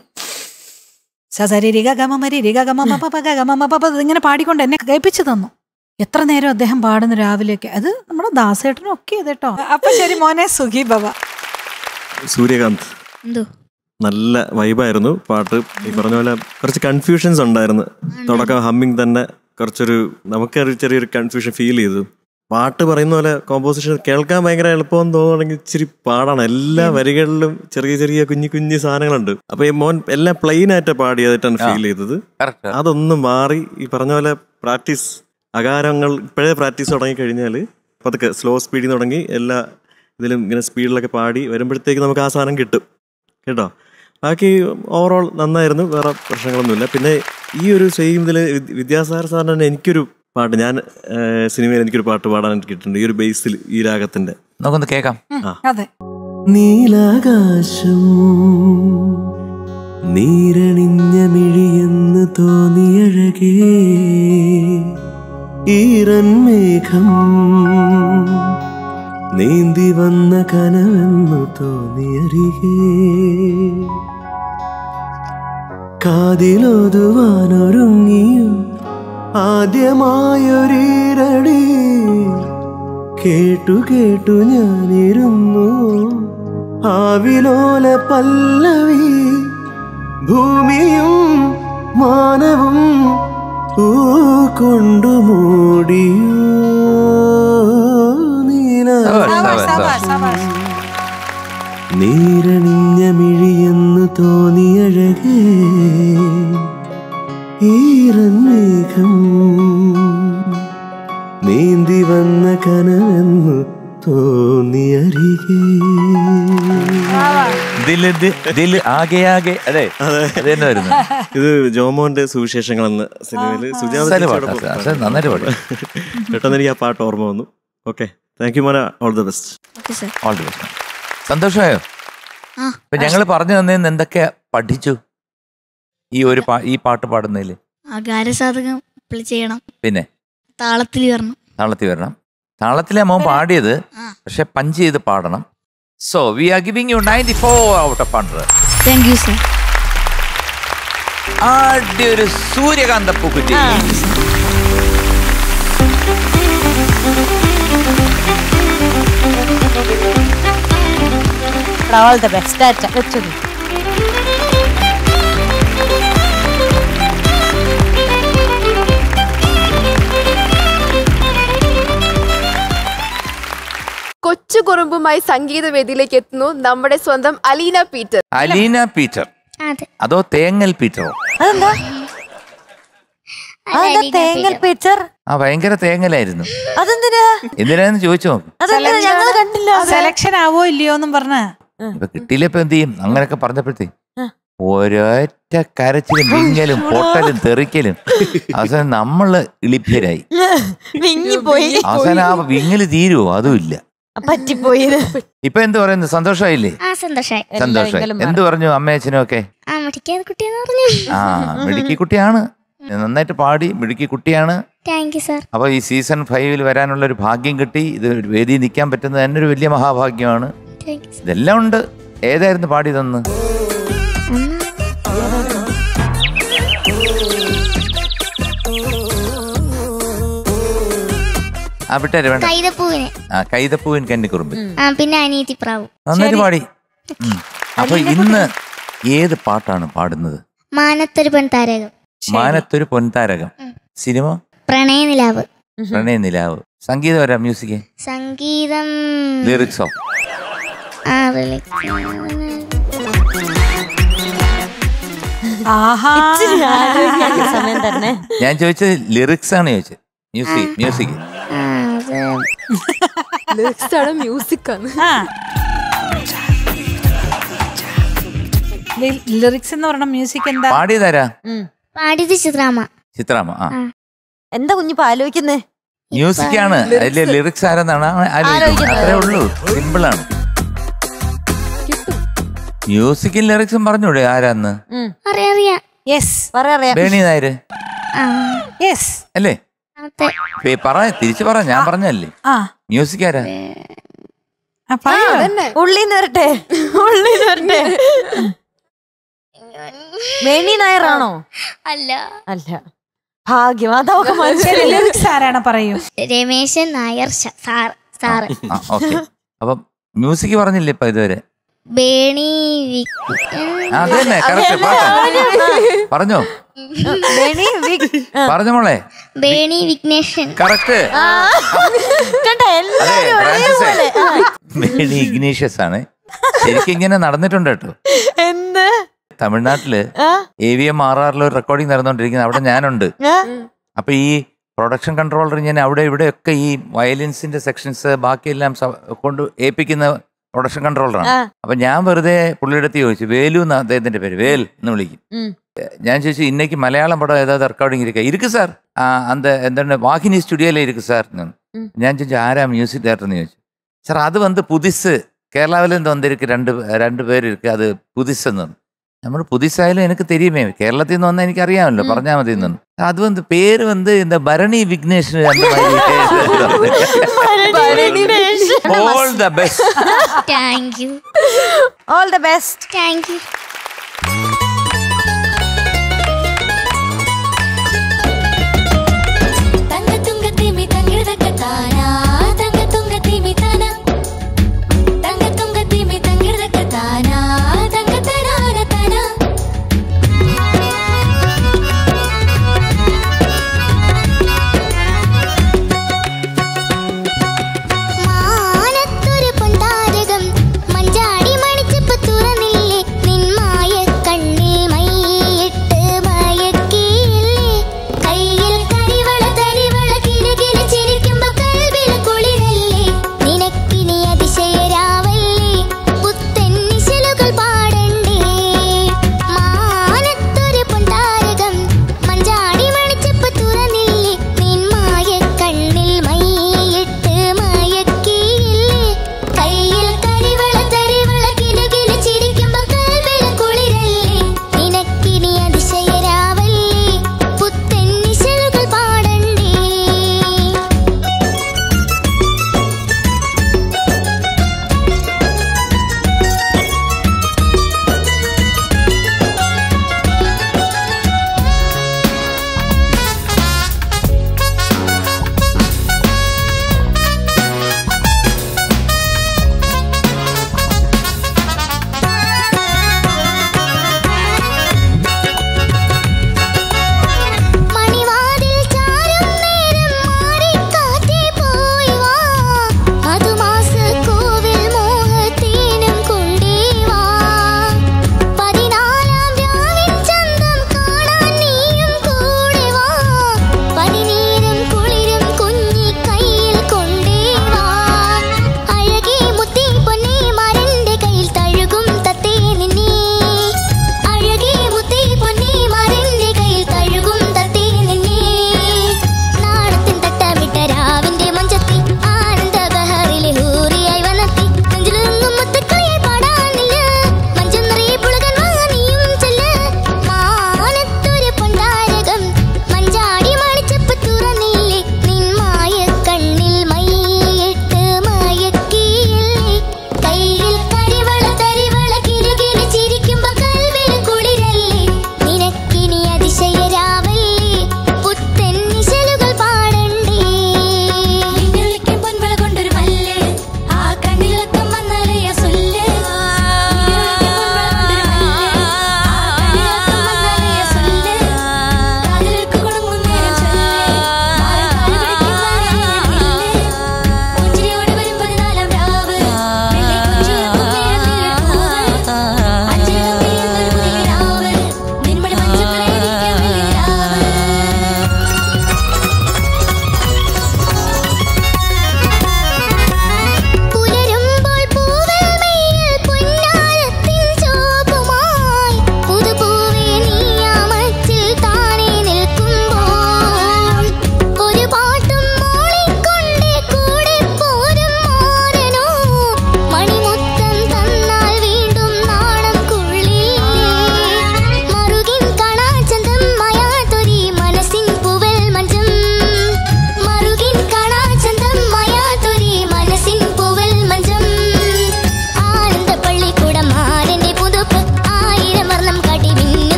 സസരിരിക ഗമമരിരിക ഗമമപ ഇങ്ങനെ പാടിക്കൊണ്ട് എന്നെ കേൾപ്പിച്ചു തന്നു എത്ര നേരം അദ്ദേഹം പാടുന്നു രാവിലെയൊക്കെ അത് നമ്മുടെ ദാസേട്ടനും ഒക്കെ കേട്ടോ അപ്പൊ ശരി മോനെ സുഖി ബബ സൂര്യകാന്ത് എന്തോ നല്ല വൈബായിരുന്നു പാട്ട് ഈ പറഞ്ഞ പോലെ കുറച്ച് കൺഫ്യൂഷൻസ് ഉണ്ടായിരുന്നു തുടക്കം ഹമ്മിങ് തന്നെ കുറച്ചൊരു നമുക്കൊരു ചെറിയൊരു കൺഫ്യൂഷൻ ഫീൽ ചെയ്തു പാട്ട് പറയുന്ന പോലെ കോമ്പോസിഷൻ കേൾക്കാൻ ഭയങ്കര എളുപ്പമെന്ന് തോന്നുകയാണെങ്കിൽ ഇച്ചിരി പാടാണ് എല്ലാ വരികളിലും ചെറിയ ചെറിയ കുഞ്ഞു കുഞ്ഞു സാധനങ്ങളുണ്ട് അപ്പൊ ഈ മോൻ എല്ലാം പ്ലെയിൻ ആയിട്ട് പാടിയതായിട്ടാണ് ഫീൽ ചെയ്തത് കറക്റ്റ് അതൊന്നും മാറി ഈ പറഞ്ഞ പോലെ പ്രാക്ടീസ് അകാരങ്ങൾ ഇപ്പോഴേ പ്രാക്ടീസ് തുടങ്ങി കഴിഞ്ഞാൽ പതുക്കെ സ്ലോ സ്പീഡിൽ തുടങ്ങി എല്ലാ ഇതിലും ഇങ്ങനെ സ്പീഡിലൊക്കെ പാടി വരുമ്പോഴത്തേക്ക് നമുക്ക് ആ സാധനം കിട്ടും കേട്ടോ ബാക്കി ഓവറോൾ നന്നായിരുന്നു വേറെ പ്രശ്നങ്ങളൊന്നുമില്ല പിന്നെ ഈ ഒരു സെയിം ഇതിൽ വിദ്യാസാഗർ സാറിന് തന്നെ എനിക്കൊരു പാട്ട് ഞാൻ ഏഹ്, സിനിമയിൽ എനിക്കൊരു പാട്ട് പാടാൻ കിട്ടിയിട്ടുണ്ട് ഈ ഒരു ബേസിൽ ഈ രാഗത്തിന്റെ നമുക്കൊന്ന് കേൾക്കാം അതെ നീലാകാശം നീരണിഞ്ഞ മിഴിയെന്ന് തോന്നിയഴകേ ഈറൻ മേഘം നീന്തി വന്ന കനവെന്നു തോന്നിയരികേ കാതിലൊതുവാനൊരുങ്ങിയും ആദ്യമായൊരീരടി കേട്ടു കേട്ടു ഞാനിരുന്നു ആവിലോല പല്ലവി ഭൂമിയും മാനവും ഊ കൊണ്ടു മൂടിയോ നീല സവാഷ്, സവാഷ്, സവാഷ്. നീരണിഞ്ഞ മിഴിയെന്ന് തോന്നിയഴകേ ഈറന്നേകം നീന്തി വന്ന കനവെന്നു തോന്നിയരികേ ദില് ദി- ദില് ആകെ ആകെ അതെ അത് തന്നെ വരുന്നു ഇത് ജോമോന്റെ സുവിശേഷങ്ങൾ എന്ന സിനിമയില് സുജാത അസല് ചേച്ചിയോടൊപ്പം പാട്ടാ, അസല് നന്നായിട്ട് പാടി. പെട്ടെന്ന് എനിക്ക് ആ പാട്ട് ഓർമ്മ വന്നു ഓക്കെ താങ്ക് യു മോന all the best okay sir all the best സന്തോഷമായോ ആ ഇപ്പൊ ഞങ്ങൾ പറഞ്ഞു തന്നേന്ന് എന്തൊക്കെ പഠിച്ചു ഈ ഒരു പാ- ഈ പാട്ട് പാടുന്നതില് അകാരസാധകം പ്ലേ ചെയ്യണം പിന്നെ താളത്തിൽ വരണം താളത്തിൽ വരണം താളത്തിലെ മോൻ പാടിയത് ആ പക്ഷെ പഞ്ച് ചെയ്ത് പാടണം so we are giving you ninety four out of hundred thank you sir ആദ്യ ഒരു സൂര്യകാന്ത പൂക്കുറ്റി ഓൾ ദ ബെസ്റ്റ് വെച്ചത് കൊച്ചു കുറുമ്പുമായി സംഗീത വേദിയിലേക്ക് എത്തുന്നു നമ്മുടെ സ്വന്തം അലീന പീറ്റർ അലീന പീറ്റർ അതെ അതോ തേങ്ങൽ പീറ്ററോ അതെന്താ അതെന്താ തേങ്ങൽ പിക്ചർ ആ ഭയങ്കര തേങ്ങലായിരുന്നു അതെന്തിനാ എന്തിനാന്ന് ചോദിച്ചു നോക്ക് അതെന്താ ഞങ്ങൾ കണ്ടില്ല സെലക്ഷൻ ആവോ ഇല്ലയോ എന്നും പറഞ്ഞ ഇപ്പൊ കിട്ടിയില്ല ഇപ്പൊ എന്ത് ചെയ്യും അങ്ങനെയൊക്കെ പറഞ്ഞപ്പോഴത്തേ ഒരൊറ്റ കരച്ചിലും വിങ്ങലും പൊട്ടലും തെറിക്കലും അവസാനം നമ്മള് ഇളിഭ്യരായി വിങ്ങിപ്പോയി അവസാനം ആ വിങ്ങല് തീരുവോ അതും ഇല്ല പറ്റിപ്പോയി ഇപ്പൊ എന്ത് പറയുന്നു സന്തോഷമായില്ലേ ആ സന്തോഷായി സന്തോഷമായി വിങ്ങലും എന്ത് പറഞ്ഞു അമ്മയച്ഛനും ഒക്കെ ആ മുടിക്കാതെ കുട്ടിയെന്ന് പറഞ്ഞു ആ മിടുക്കി കുട്ടിയാണ് നന്നായിട്ട് പാടി മിടുക്കി കുട്ടിയാണ് താങ്ക് യു സാർ അപ്പോൾ ഈ സീസൺ ഫൈവിൽ വരാനുള്ള ഒരു ഭാഗ്യം കിട്ടി ഇത് ഒരു വേദിയിൽ നിൽക്കാൻ പറ്റുന്നത് തന്നെ ഒരു വലിയ മഹാഭാഗ്യമാണ് താങ്ക് യു സാർ ഇതെല്ലാം ഉണ്ട് ഏതായിരുന്നു പാടിയതെന്ന് ആ വിട്ടേരെ വേണ്ട കൈതപ്പൂവിന് ആ കൈതപ്പൂവിൻ കന്നിക്കുറുമ്പ് ആ പിന്നെ അനിയത്തി പ്രാവു നന്നായിട്ട് പാടി ഉം. അപ്പൊ ഇന്ന് ഏത് പാട്ടാണ് പാടുന്നത് മാനത്തൊരു പെൺതാരകം മാനത്തൊരു പൊൻതാരകം സിനിമ പ്രണയനിലാവ് പ്രണയ നിലാവ് സംഗീതം വരാം മ്യൂസിക് സംഗീതം ലിറിക്സോ ആ lyrics. ആഹാ ഇച്ചിരി ആലോചിക്കാൻ സമയം തന്നെ ഞാൻ ചോദിച്ചത് ലിറിക്സ് ആണ് ചോദിച്ചത് മ്യൂസിക് മ്യൂസിക് ആ, അത് ലിറിക്സ് ആണ് മ്യൂസിക് ആണ് ആ ലിറിക്സ് എന്ന് പറഞ്ഞ മ്യൂസിക് എന്താ പാടിയതാരാ പാടിയത് ചിത്രാമ്മ ചിത്രാമ ആ എന്താ കുഞ്ഞിപ്പോ ആലോചിക്കുന്നേ മ്യൂസിക് ആണ് അതിലെ ലിറിക്സ് ആരെന്നാണ് ആലോചിക്കുന്നത് ആലോചിക്കുന്നത്. അത്രേ ഉള്ളൂ സിമ്പിൾ ആണ് മ്യൂസിക്കും ലിറിക്സും പറഞ്ഞൂടെ ആരാന്ന് അറിയാം അറിയാം യെസ് പറയാ അറിയാം വേണി നായര് ആ യെസ് അല്ലേ അതെ പേ- പറ തിരിച്ചു പറ ഞാൻ പറഞ്ഞല്ലേ ആ മ്യൂസിക് ആരാ ആ, പറയൂ. ഉള്ളിന്ന് വരട്ടെ ഉള്ളിന്ന് വരട്ടെ വേണി നായറാണോ അല്ല അല്ല ഭാഗ്യം അതൊക്കെ ശരി മനസ്സിലായി ലിറിക്സ് ആരാണ് പറയൂ രമേശൻ നായർ ശ- സാർ സാറ് ആ ഓക്കെ അപ്പം മ്യൂസിക് പറഞ്ഞില്ലേ ഇപ്പൊ ഇതുവരെ ബേണി വി- അത് തന്നെ കറക്റ്റ് പറഞ്ഞോ ബെനി വിക് ആ. പറഞ്ഞ മോളെ ബേണി വിഘ്നേഷൻ കറക്റ്റ് കണ്ടോ അതെ എല്ലാരും ഫ്രാൻസിസേ ഒരേപോലെ ആ. മേനി ഇഗ്നീഷ്യസ് ആണ് ശരിക്കും ഇങ്ങനെ നടന്നിട്ടുണ്ട് കേട്ടോ എന്ത് തമിഴ്നാട്ടില് ആ? എ വി എം ആർ ആറിൽ ഒരു റെക്കോർഡിംഗ് നടന്നുകൊണ്ടിരിക്കുന്നത് അവിടെ ഞാനുണ്ട് ആ? അപ്പൊ ഈ പ്രൊഡക്ഷൻ കൺട്രോളർ ഞാൻ അവിടെ ഇവിടെയൊക്കെ ഈ വയലിൻസിന്റെ സെക്ഷൻസ് ബാക്കിയെല്ലാം സ- കൊണ്ട് ഏൽപ്പിക്കുന്ന പ്രൊഡക്ഷൻ കൺട്രോളറാണ് ആ. അപ്പൊ ഞാൻ വെറുതെ പുള്ളിയുടെ അടുത്ത് ചോദിച്ചു വേലു എന്ന അദ്ദേഹത്തിന്റെ പേര് വേൽ എന്ന് വിളിക്കും ഉം. ഞാൻ ചോദിച്ചു ഇന്നേക്ക് മലയാളം പടം ഏതാவது റെക്കോർഡിംഗ് ഇരിക്കുക ഇരിക്കു സാർ ആ അന്ത എന്താണ് വാഹിനി സ്റ്റുഡിയോയിലെ ഇരിക്കു സാർ എന്ന് ഉം. ഞാൻ ചോദിച്ചു ആരാ മ്യൂസിക് ഡയറക്ടർ എന്ന് ചോദിച്ചു സാർ അത് വന്ന് പുതിസ് കേരളാവിലും വന്നിരിക്കും രണ്ട് രണ്ട് പേര് ഇരിക്കുക അത് പുതിസ് എന്ന് നമ്മൾ പുതിസായാലും എനിക്ക് தெரியுமே കേരളത്തിൽ നിന്ന് വന്നാൽ എനിക്ക് അറിയാമല്ലോ പറഞ്ഞാൽ മതി എന്ന് അത് വന്ന് പേര് വന്ന് இந்த பரணி விக்னேஷ் அந்த all the best thank you all the best thank you തങ്ക തുങ്ക തിമി തങ്ങിടതക്ക താനാ തങ്ക തുങ്ക തിമി താന തങ്ക തുങ്ക തിമി തങ്ങിടതക്ക താനാ തങ്ക തനാന തന മാനത്തൊരു പൊന്താരകം മഞ്ചാടി മണിച്ചപ്പ് തുറന്നില്ലേ നിന്മായ കണ്ണ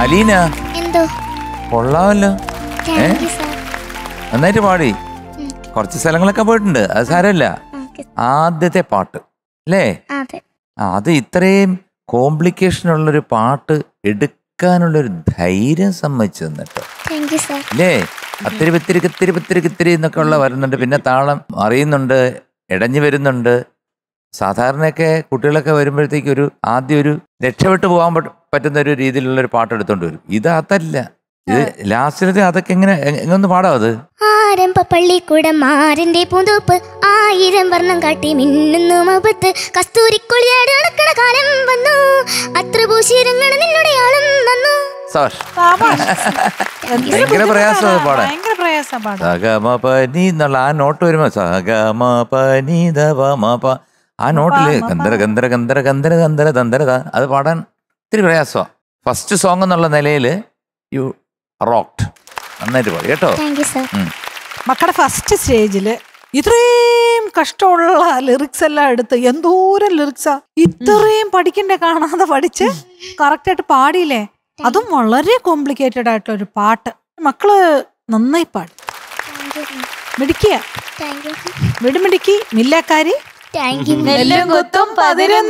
അലീന എന്തോ കൊള്ളാമല്ലോ താങ്ക് യു സാർ നന്നായിട്ട് പാടി കുറച്ച് സ്ഥലങ്ങളൊക്കെ പോയിട്ടുണ്ട് അത് സാരമില്ല ഓക്കെ ആദ്യത്തെ പാട്ട് അല്ലേ അതെ ആ, അത് ഇത്രയും കോംപ്ലിക്കേഷൻ ഉള്ളൊരു പാട്ട് എടുക്കാനുള്ളൊരു ധൈര്യം സമ്മതിച്ചു തന്നിട്ട് താങ്ക് യു സാർ അല്ലേ അത്തിരി പത്തിരി കിത്തിരി പത്തിരി കിത്തിരി എന്നൊക്കെ ഉള്ള വരുന്നുണ്ട് പിന്നെ താളം അറിയുന്നുണ്ട് ഇടഞ്ഞു വരുന്നുണ്ട് സാധാരണയൊക്കെ കുട്ടികളൊക്കെ വരുമ്പോഴത്തേക്ക് ഒരു ആദ്യം ഒരു രക്ഷപ്പെട്ടു പോകാൻ പറ്റ- പറ്റുന്ന ഒരു രീതിയിലുള്ള ഒരു പാട്ട് എടുത്തോണ്ട് വരും ഇത് അതല്ല ഇത് ലാസ്റ്റിലത്തെ അതൊക്കെ എങ്ങനെ എ- എങ്ങനെ ഒന്ന് പാടാം അത് ആരംഭ പള്ളിക്കൂടം മാറിന്റെ പൂന്തോപ്പ് ആയിരം വർണ്ണം കാട്ടി മിന്നുന്നു മപത്ത് കസ്തൂരിക്കുളിയാട് നടക്കണ കാലം വന്നു അത്ര പൂശിരങ്ങണ നിന്നുടെ ആളും വന്നു സാഷ് സാബാഷ്. എന്തൊരു ഭയങ്കര പ്രയാസം അത് ബുദ്ധിമുട്ടാണ്. പാടാൻ. ഭയങ്കര പ്രയാസം പാടാൻ സഗമ പനി എന്നുള്ള ആ നോട്ട് വരുമ്പോ സഗമ പനി ധവ മ പ ആ നോട്ടില് മ, പ. ഗന്ധര ഗന്ധര ഗന്ധര ഗന്ധര ഗന്ധര ഗന്ധര ധ. അത് പാടാൻ ഇത്തിരി പ്രയാസമാണ് ഫസ്റ്റ് സോങ് എന്നുള്ള നിലയിൽ യു റോക്ട് നന്നായിട്ട് പാടി കേട്ടോ താങ്ക് യു സാർ മക്കളുടെ ഫസ്റ്റ് സ്റ്റേജില് ഇത്രയും കഷ്ടമുള്ള ലിറിക്സ് എല്ലാം എടുത്ത് എന്തോരം ലിറിക്സാ ഇത്രയും പഠിക്കണ്ടേ കാണാതെ പഠിച്ച് കറക്റ്റ് ആയിട്ട് പാടിയില്ലേ അതും വളരെ കോംപ്ലിക്കേറ്റഡ് ആയിട്ടുള്ള ഒരു പാട്ട് മക്കള് നന്നായി പാടി മിടിക്കുക താങ്ക് യു മിടുമിടുക്കി മില്ലക്കാരി താങ്ക് യു നെല്ലും കുത്തും പതിരും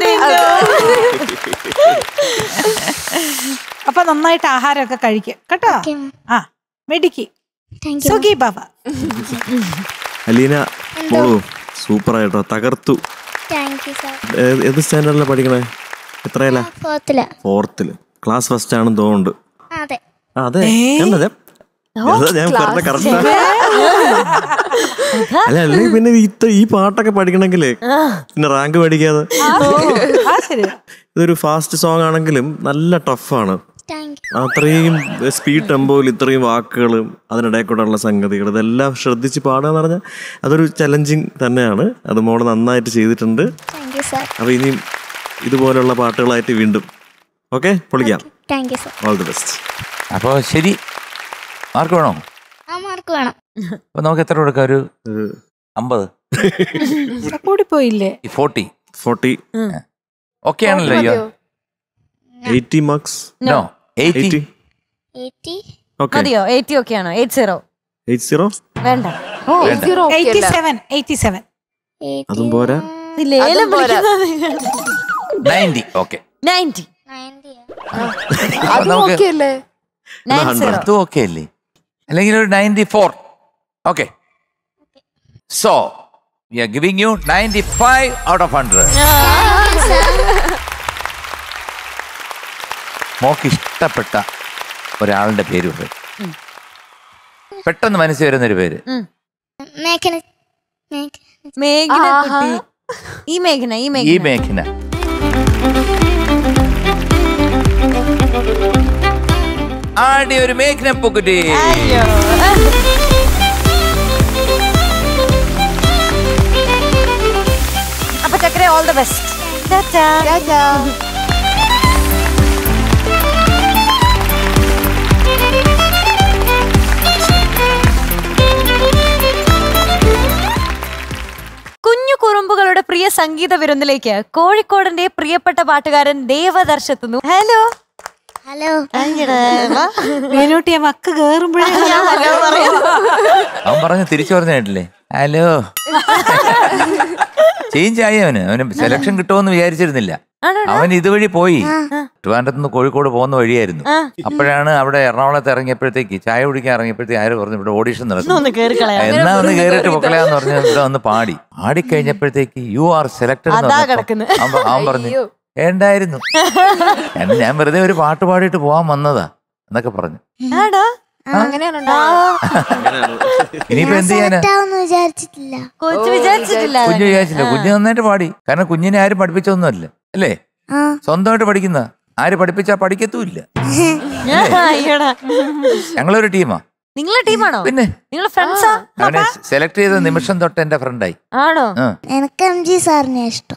അപ്പൊ നന്നായിട്ട് ആഹാരമൊക്കെ കഴിക്കുക കേട്ടോ ഓക്കെ ആ മിടുക്കി താങ്ക് യു സുഖി ബാബ അലീന എന്തോ? മോളു സൂപ്പർ ആയിട്ടോ തകർത്തു താങ്ക് യു സാർ ഏ- ഏത് സ്റ്റാൻഡേർഡിലാണ് പഠിക്കണേ എത്രയല്ല ഫോർത്തില ഫോർത്തില് ക്ലാസ് ഫസ്റ്റ് ആണെന്ന് തോന്നുന്നുണ്ട് അതെ ആ, അതെ കണ്ടതേ അതാ ഞാൻ പറഞ്ഞ കറക്റ്റ് അല്ല അല്ലെങ്കിൽ പിന്നെ ഇത്ര ഈ പാട്ടൊക്കെ പഠിക്കണമെങ്കിലേ പിന്നെ റാങ്ക് പഠിക്കാതെ ആ ശരി ഇതൊരു ഫാസ്റ്റ് സോങ് ആണെങ്കിലും നല്ല ടഫാണ് താങ്ക് യു അത്രയും സ്പീഡ് ടെമ്പോയിൽ ഇത്രയും വാക്കുകളും അതിനിടയിൽ കൂടെയുള്ള സംഗതികൾ ഇതെല്ലാം ശ്രദ്ധിച്ച് പാടുക എന്ന് പറഞ്ഞാൽ അതൊരു ചലഞ്ചിങ് തന്നെയാണ് അത് മോള് നന്നായിട്ട് ചെയ്തിട്ടുണ്ട് താങ്ക് യു സാർ അപ്പോൾ ഇനിയും ഇതുപോലുള്ള പാട്ടുകളായിട്ട് വീണ്ടും ഓക്കെ പൊളിക്കാം thank you sir all the best അപ്പോൾ ശരി മാർക്ക് വേണോ ആ മാർക്ക് വേണം അപ്പൊ നമുക്ക് എത്ര കൊടുക്കാം ഒരു അമ്പത് കൂടിപ്പോയില്ലേ ഫോർട്ടി ഫോർട്ടി ഓക്കെ ആണല്ലോ അയ്യോ മതിയോ? Eighty marks no eighty eighty eighty okay മതിയോ എയ്റ്റി ഒക്കെ ആണോ എയ്റ്റ് സീറോ എയ്റ്റ് സീറോ വേണ്ട ഓ വേണ്ട. സീറോ ഓക്കെ എയ്റ്റി അല്ല സെവൻ എയ്റ്റി സെവൻ അതും പോരാ ലേലം അതും പോരാ. നയൻറ്റി ഓക്കെ നയൻറ്റി നയൻറ്റി അതും നമുക്ക് ഓക്കെ അല്ലേ നയൻ സീറോ അതും ഓക്കെ അല്ലേ അല്ലെങ്കിൽ ഒരു ninety four okay so we are giving you ninety five out of hundred മോക്ക് ഇഷ്ടപ്പെട്ട ഒരാളുടെ പേര് പറയും പെട്ടെന്ന് മനസ്സിൽ വരുന്നൊരു പേര് മേഘന മേഘ മേഘന ആഹാ. കുട്ടി ഈ മേഘന ഈ ഈ മേഘന മേഘന ആടി ഒരു മേഘന പൊക്കുറ്റി അയ്യോ അപ്പൊ ചക്കര ഓൾ ദ ബെസ്റ്റ് ടാറ്റാ. കുഞ്ഞു കുറുമ്പുകളുടെ പ്രിയ സംഗീത വിരുന്നിലേക്ക് കോഴിക്കോടിന്റെ പ്രിയപ്പെട്ട പാട്ടുകാരൻ ദേവദർശെത്തുന്നു ഹലോ ഹലോ മീനൂട്ടി ആ വക്ക് കേറുമ്പോഴേ അവൻ പറഞ്ഞു തിരിച്ചു പറഞ്ഞ കേട്ടില്ലേ ഹലോ ചേഞ്ച് ആയി അവന് അവന് സെലക്ഷൻ കിട്ടുമെന്ന് വിചാരിച്ചിരുന്നില്ല അവൻ ഇതുവഴി പോയി ട്രിവാൻഡ്രത്ത് നിന്ന് കോഴിക്കോട് പോകുന്ന വഴിയായിരുന്നു അപ്പോഴാണ് അവിടെ എറണാകുളത്ത് ഇറങ്ങിയപ്പോഴത്തേക്ക് ചായ കുടിക്കാൻ ഇറങ്ങിയപ്പോഴത്തേക്ക് ആര് പറഞ്ഞു ഇവിടെ ഓഡീഷൻ നടക്കുന്നു ഒന്ന് കേറി കളയാം എന്നാ ഒന്ന് കേറിട്ട് പൊക്കളയാന്ന് പറഞ്ഞ് ഇവിടെ വന്ന് പാടി പാടി കഴിഞ്ഞപ്പോഴത്തേക്ക് യു ആർ സെലക്ടഡ് അതാ കിടക്കുന്നെ. അവൻ പറഞ്ഞു വേണ്ടായിരുന്നു കാരണം ഞാൻ വെറുതെ ഒരു പാട്ട് പാടിയിട്ട് പോവാൻ വന്നതാ എന്നൊക്കെ പറഞ്ഞു ആടാ അങ്ങനെയാണ് ഉണ്ടാവുക. ഇനിയിപ്പോ എന്ത് ചെയ്യാനാ സെറ്റാവെന്ന് വിചാരിച്ചിട്ടില്ല കൊച്ചു വിചാരിച്ചിട്ടില്ല കുഞ്ഞു വിചാരിച്ചില്ല കുഞ്ഞ് നന്നായിട്ട് പാടി കാരണം കുഞ്ഞിനെ ആരും പഠിപ്പിച്ചൊന്നുമല്ല അല്ലേ ആ സ്വന്തമായിട്ട് പഠിക്കുന്ന ആര് പഠിപ്പിച്ചാ പഠിക്കത്തുമില്ല അയ്യടാ ഞങ്ങളൊരു ടീമാ നിങ്ങളെ ടീമാണോ പിന്നെ നിങ്ങളെ ഫ്രണ്ട്സാ അവനെ സെലക്ട് ചെയ്ത നിമിഷം തൊട്ട് എന്റെ ഫ്രണ്ടായി ആണോ എനിക്ക് എം ജി സാറിനെ ഇഷ്ടം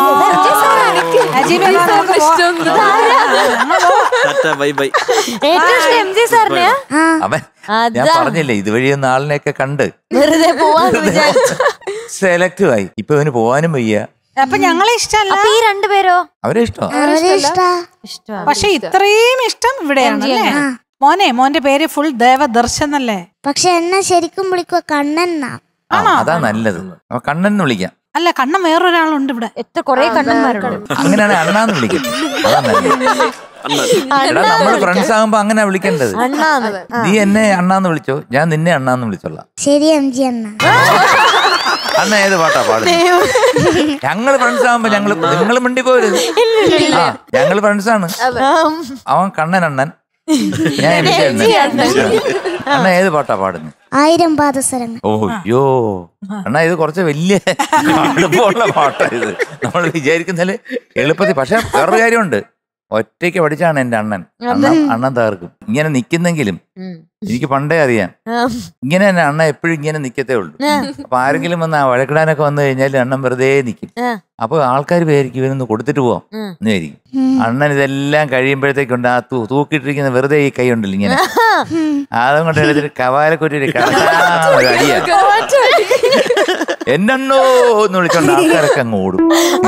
ബൈ ബൈ ഏറ്റവും ഇഷ്ടം എം ജി സാറിനെയാ ആ അവൻ ഞാൻ അതാ പറഞ്ഞില്ലേ ഇതുവഴി ഒന്ന് ആളിനെയൊക്കെ കണ്ട് വെറുതെ പോവാന്ന് വിചാരിച്ചു സെലക്ട് ആയി ഇപ്പൊ അവന് പോവാനും വയ്യ അപ്പൊ ഞങ്ങളെ ഇഷ്ടമല്ല അപ്പൊ ഈ രണ്ടുപേരോ അവരെ ഇഷ്ടം അവരെ ഇഷ്ടാ ഇഷ്ടമാണ് പക്ഷെ ഇത്രയും ഇഷ്ടം ഇവിടെയാണ് MG അല്ലേ ആ. മോനെ മോന്റെ പേര് ഫുൾ ദേവദർശൻ അല്ലേ പക്ഷെ എന്നെ ശരിക്കും വിളിക്കുക കണ്ണെന്നാ ആ, അതാ നല്ലത് അപ്പൊ കണ്ണൻ എന്ന് വിളിക്കാം അല്ല കണ്ണൻ വേറൊരാളുണ്ട് ഇവിടെ എത്ര കൊറേ കണ്ണന്മാരുണ്ട് അങ്ങനെയാണ് അണ്ണാന്ന് വിളിക്കാം അതാ നല്ലത് എടാ നമ്മള് ഫ്രണ്ട്സ് ആകുമ്പോ അങ്ങനെ വിളിക്കേണ്ടത് അണ്ണാന്ന് ആ. നീ എന്നെ അണ്ണാന്ന് വിളിച്ചോ ഞാൻ നിന്നെ അണ്ണാന്ന് വിളിച്ചോളാം ശരി എം ജി അണ്ണ അണ്ണ ഏത് പാട്ടാ പാടുന്നത് ഞങ്ങള് ഫ്രണ്ട്സ് ആകുമ്പോ ഞങ്ങള് നിങ്ങൾ മിണ്ടി പോരുത് ആ ഞങ്ങള് ഫ്രണ്ട്സ് ആണ് അവൻ കണ്ണൻ അണ്ണൻ ഞാൻ എനിക്ക് അണ്ണൻ അണ്ണ ഏത് പാട്ടാ പാടുന്നത് ആയിരം പാദസരങ്ങൾ ഓ അയ്യോ അണ്ണാ ഇത് കുറച്ച് വലിയ എളുപ്പമുള്ള പാട്ടാ ഇത് നമ്മൾ വിചാരിക്കുന്നതില് എളുപ്പത്തിൽ പക്ഷെ വേറൊരു കാര്യമുണ്ട് ഒറ്റയ്ക്ക് പഠിച്ചാണ് എന്റെ അണ്ണൻ അണ്ണൻ അണ്ണൻ തകർക്കും ഇങ്ങനെ നിക്കുന്നെങ്കിലും ഉം. എനിക്ക് പണ്ടേ അറിയാം ആ. ഇങ്ങനെ തന്നെ അണ്ണ എപ്പോഴും ഇങ്ങനെ നിക്കത്തേ ഉള്ളൂ അപ്പൊ ആരെങ്കിലും വന്ന് ആ വഴക്കിടാനൊക്കെ വന്നു കഴിഞ്ഞാൽ അണ്ണൻ വെറുതെ നിൽക്കും ആ. അപ്പൊ ആൾക്കാർ വിചാരിക്കും ഇവനൊന്ന് കൊടുത്തിട്ട് പോവാം ഉം. എന്ന് വിചാരിക്കും അണ്ണൻ ഇതെല്ലാം കഴിയുമ്പോഴത്തേക്കുണ്ട് ആ തൂ തൂക്കിയിട്ടിരിക്കുന്ന വെറുതെ ഈ കൈ ഉണ്ടല്ലോ ഇങ്ങനെ അതും കൊണ്ട് എടുത്തിട്ട് കവാലക്കൊരു ഒരു അടിയാ എന്നെണ്ണോ എന്ന് വിളിച്ചോണ്ട് ആൾക്കാരൊക്കെ അങ്ങ് ഓടും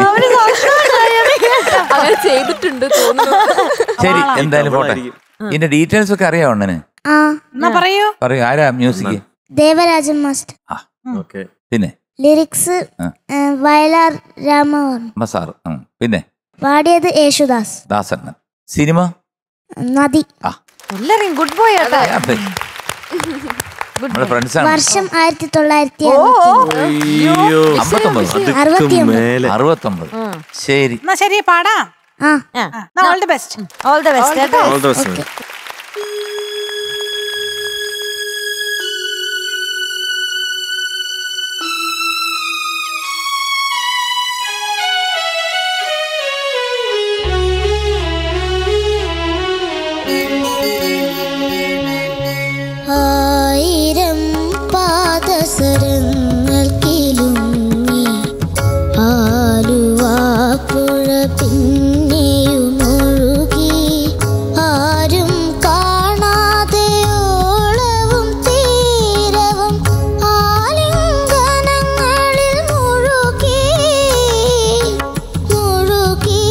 അങ്ങനെ ചെയ്തിട്ടുണ്ട് തോന്നുന്നു ശരി എന്തായാലും പോട്ടെ ഇതിന്റെ ഡീറ്റെയിൽസ് ഒക്കെ അറിയാം അണ്ണന് ആ എന്നാ പറയൂ പറയൂ ആരാ മ്യൂസിക് ദേവരാജൻ മാസ്റ്റർ ഓക്കെ പിന്നെ ലിറിക്സ് ആ. ഏ, വയലാർ രാമവർമ്മ മസാർ പിന്നെ പാടിയത് യേശുദാസ് ദാസണ്ണൻ സിനിമ നദി ആ എല്ലാരും ഗുഡ് ബോയ് ആട്ടാ നമ്മുടെ ഫ്രണ്ട്സ് ആണ് വർഷം ആയിരത്തി തൊള്ളായിരത്തി അയ്യോ അമ്പത്തൊമ്പത് അറുപത്തിയൊമ്പത് മേലെ അറുപത്തൊമ്പത് ശരി എന്നാ ശരി പാടാം ആ all the best all the best കേട്ടോ All the best, man. ആയിരം പാദസരങ്ങൾ കിലുങ്ങി ആലുവാപ്പുഴ പിന്നെയുമൊഴുകി ആരും കാണാതെ ഓളവും തീരവും ആലിംഗനങ്ങളിൽ മുഴുകി മുഴുകി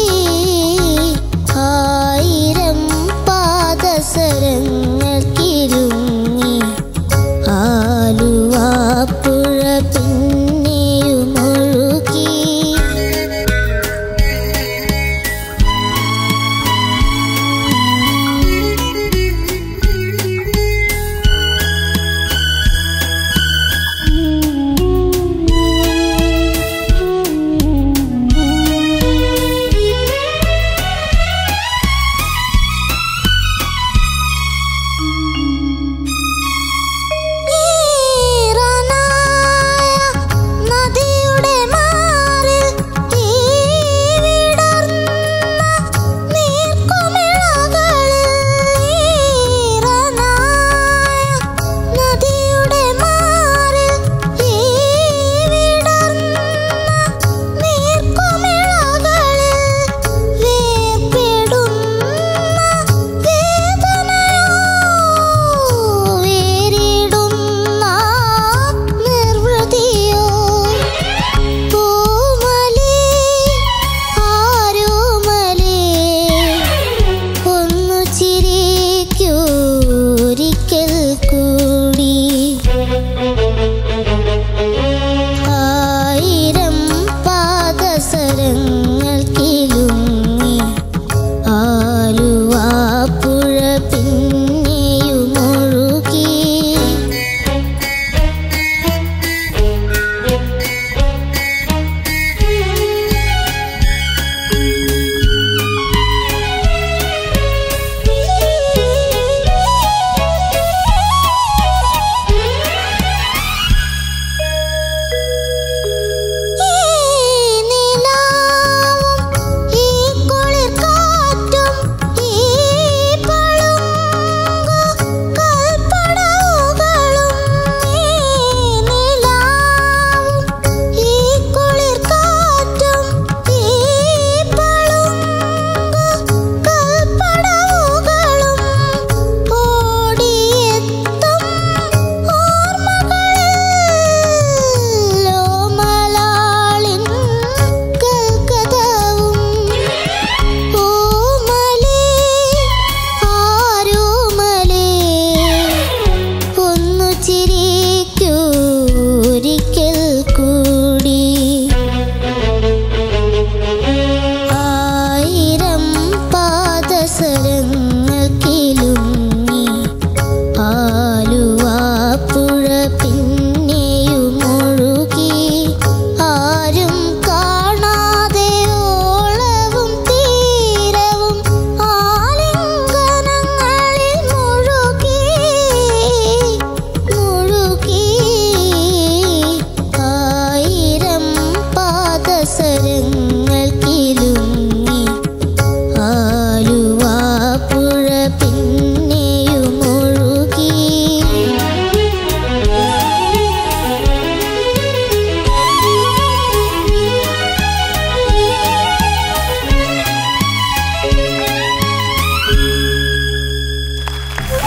ആയിരം പാദസരങ്ങൾ കിരുങ്ങി ആലുവാപ്പുഴ പിന്നെയുമൊഴുകി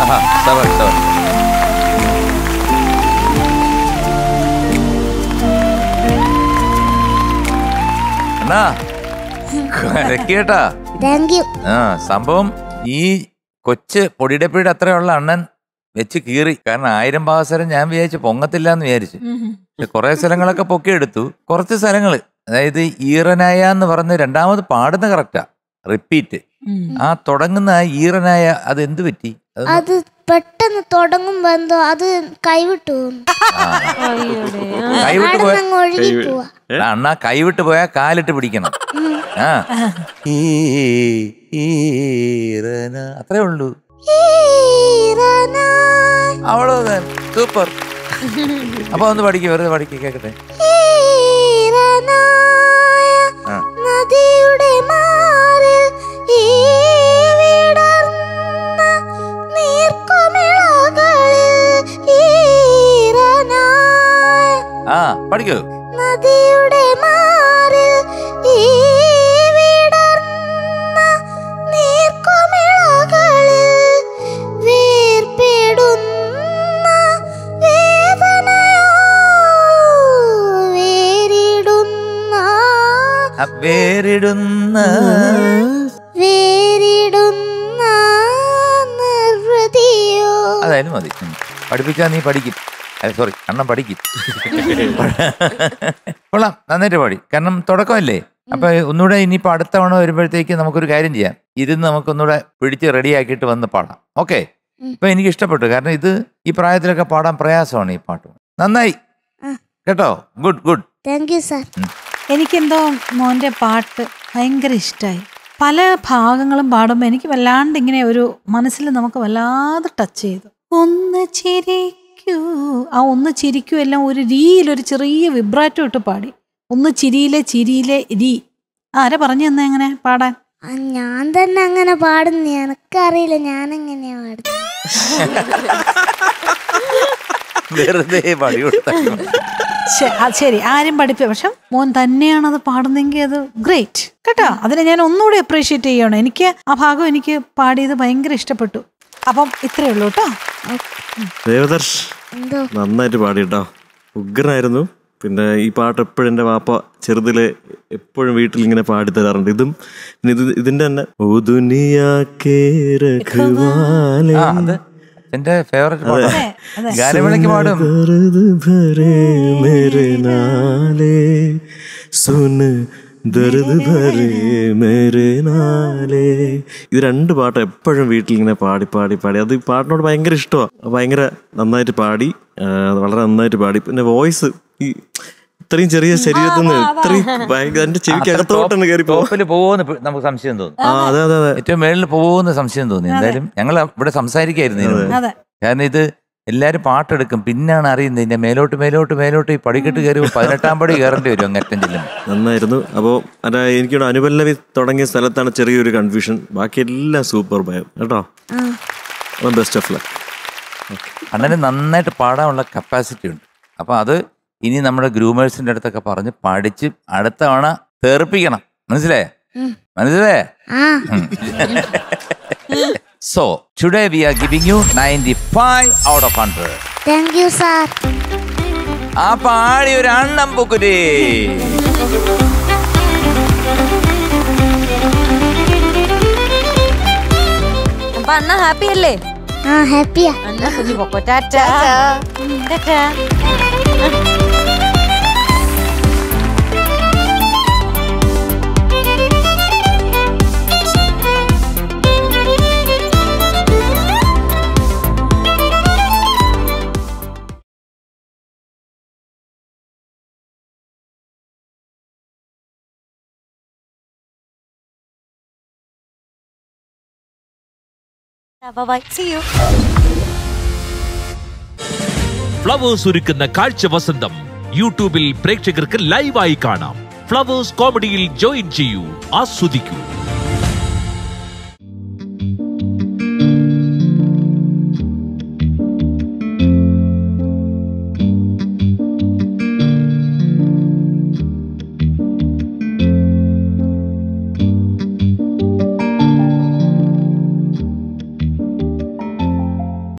ആഹാ സെവൻ സെവൻ അണ്ണാ കരക്കേട്ടാ താങ്ക് യു ആ സംഭവം ഈ കൊച്ച് പൊടിയുടെ അത്രയുള്ള അണ്ണൻ വെച്ച് കീറി കാരണം ആയിരം പാവസരം ഞാൻ വിചാരിച്ചു പൊങ്ങത്തില്ല എന്ന് വിചാരിച്ചു പക്ഷെ കുറെ സ്ഥലങ്ങളൊക്കെ പൊക്കിയെടുത്തു കുറച്ച് സ്ഥലങ്ങള് അതായത് ഈറനായ എന്ന് പറഞ്ഞ് രണ്ടാമത് പാടുന്ന കറക്റ്റാ റിപ്പീറ്റ് ആ തുടങ്ങുന്ന ആ ഈറനായ അത് എന്ത് പറ്റി അതൊന്ന് അത് പെട്ടെന്ന് തുടങ്ങുമ്പോ എന്തോ അത് കൈവിട്ടു പോകുന്നു കൈവിട്ട് പോയ അങ്ങ് ഒഴുകി പോവാ അണ്ണാ കൈവിട്ട് പോയാൽ കാലിട്ട് പിടിക്കണം ആ ഈ- ഈറന അത്രേ ഉള്ളൂ ഈറനായി, അവളോ സൂപ്പർ അപ്പൊ ഒന്ന് പഠിക്കുക വെറുതെ പഠിക്കുക കേക്കട്ടെ ഈറനായ ആ. നദിയുടെ മാറിൽ ഈ വിടർന്ന നീർക്കുമിളകളിൽ ഈറനായ ആ പഠിക്കൂ നദിയുടെ മാറിൽ ഈ വിടർന്ന നീർക്കുമിളകളിൽ വേർപെടുന്ന വേദനയോ വേരിടുന്ന ആ വേറിടുന്ന വേരിടുന്ന നിർവൃതിയോ അതായാലും മതി ഉം. പഠിപ്പിച്ചാ നീ പഠിക്കും സോറി അണ്ണൻ പഠിക്കും കൊള്ളാം നന്നായിട്ട് പാടി കാരണം തുടക്കമല്ലേ അപ്പൊ ഒന്നുകൂടെ ഇനിയിപ്പോ അടുത്ത തവണ വരുമ്പോഴത്തേക്ക് നമുക്കൊരു കാര്യം ചെയ്യാം ഇരുന്ന് നമുക്ക് ഒന്നുകൂടെ പിടിച്ച് റെഡിയാക്കിയിട്ട് വന്ന് പാടാം ഓക്കെ ഉം. ഇപ്പൊ എനിക്ക് ഇഷ്ടപ്പെട്ടു കാരണം ഇത് ഈ പ്രായത്തിലൊക്കെ പാടാൻ പ്രയാസമാണ് ഈ പാട്ട് നന്നായി ആ. കേട്ടോ good good thank you sir എനിക്കെന്തോ മോൻ്റെ പാട്ട് ഭയങ്കര ഇഷ്ടമായി പല ഭാഗങ്ങളും പാടുമ്പോൾ എനിക്ക് വല്ലാണ്ട് ഇങ്ങനെ ഒരു മനസ്സിൽ നമുക്ക് വല്ലാതെ ടച്ച് ചെയ്തു ഒന്ന് ചിരിക്കൂ ആ ഒന്ന് ചിരിക്കൂ എല്ലാം ഒരു രീതിയിൽ ഒരു ചെറിയ വിബ്രാറ്റോ ഇട്ട് പാടി ഒന്ന് ചിരിയിലെ ചിരിയിലെ രീ ആരാ പറഞ്ഞു തന്നെ എങ്ങനെ പാടാൻ ആ, ഞാൻ തന്നെ അങ്ങനെ പാടുന്നു എനക്കറിയില്ല ഞാൻ എങ്ങനെയാ പാടുന്നത് വെറുതെ പാടി കൊടുത്താൽ മതി. ശ- ആ, ശരി ആരും പഠിപ്പ പക്ഷെ മോൻ തന്നെയാണ് അത് പാടുന്നെങ്കിൽ അത് ഗ്രേറ്റ് കേട്ടോ അതിനെ ഞാൻ ഒന്നുകൂടി അപ്രീഷിയേറ്റ് ചെയ്യണം എനിക്ക് ആ ഭാഗം എനിക്ക് പാടിയത് ഭയങ്കര ഇഷ്ടപ്പെട്ടു അപ്പം ഇത്രയേ ഉള്ളൂ കേട്ടോ ദേവദർശ് എന്തോ നന്നായിട്ട് പാടിട്ടോ ഉഗ്രനായിരുന്നു പിന്നെ ഈ പാട്ട് എപ്പോഴും എൻ്റെ വാപ്പ ചെറുതിലെ എപ്പോഴും വീട്ടിൽ ഇങ്ങനെ പാടി തരാറുണ്ട് ഇതും പിന്നെ ഇത് ഇതിന്റെ തന്നെ ഓ ദുനിയാ കേ രഖ്വാലേ ആ അത് എന്റെ ഫേവറേറ്റ് പാട്ടാണ് അതെ അതെ ഗാനമേളയ്ക്ക് പാടും ദർദ് ഭരേ മേരെ നാലേ സുൻ ദർദ് ഭരേ മേരെ നാലേ ഇത് രണ്ട് പാട്ട് എപ്പോഴും വീട്ടിൽ ഇങ്ങനെ പാടി പാടി പാടി അത് ഈ പാട്ടിനോട് ഭയങ്കര ഇഷ്ടമാണ് ഭയങ്കര നന്നായിട്ട് പാടി ആ, വളരെ നന്നായിട്ട് പാടി പിന്നെ വോയിസ് ഈ ഇത്രയും ചെറിയ ശരീരത്തിൽ നിന്ന് ഇത്രയും ഭയങ്കര എന്റെ ചെവിക്ക് അകത്തോട്ടാണ് കയറി പോ ടോപ്പിൽ പോകുമെന്ന് ഇപ്പൊ നമുക്ക് സംശയം തോന്നുന്നു ആ അതെ അതെ അതെ ഏറ്റവും മേളിൽ പോകുമെന്ന് സംശയം തോന്നി എന്തായാലും ഞങ്ങൾ ഇവിടെ സംസാരിക്കായിരുന്നു ഇതിനു മുമ്പ്. അതെ കാരണം ഇത് എല്ലാരും പാട്ടെടുക്കും പിന്നാണ് അറിയുന്നത് ഇതിന്റെ മേലോട്ട് മേലോട്ട് മേലോട്ട് ഈ പടിക്കെട്ട് കയറി പതിനെട്ടാം പടി കയറേണ്ടി വരും അങ്ങറ്റം ചെല്ലുമ്പോൾ നന്നായിരുന്നു അപ്പോൾ അതാ എനിക്കിവിടെ അനുപല്ലവി തുടങ്ങിയ സ്ഥലത്താണ് ചെറിയൊരു കൺഫ്യൂഷൻ ബാക്കി എല്ലാം സൂപ്പർ ഭയം കേട്ടോ ആ ബെസ്റ്റ് ഓഫ് ലക്ക് അണ്ണന് നന്നായിട്ട് പാടാനുള്ള കപ്പാസിറ്റി ഉണ്ട് അപ്പൊ അത് ഇനി നമ്മുടെ ഗ്രൂമേഴ്സിന്റെ അടുത്തൊക്കെ പറഞ്ഞ് പഠിച്ച് അടുത്ത തവണ തെറിപ്പിക്കണം മനസ്സിലേ ഉം. മനസ്സിലേ ആ so today we are giving you ninety five out of hundred thank you sir ആ പാടി ഒരു അണ്ണം പൊക്കുരേ അപ്പൊ അണ്ണ ഹാപ്പി അല്ലേ ആ ഹാപ്പിയാ അണ്ണ കുഞ്ഞു പൊക്കോ tata tata bye see you Flowers ഒരുക്കുന്ന കാഴ്ച വസന്തം യൂട്യൂബിൽ പ്രേക്ഷകർക്ക് ലൈവായി കാണാം ഫ്ലവേഴ്സ് കോമഡിയിൽ ജോയിൻ ചെയ്യൂ ആസ്വദിക്കൂ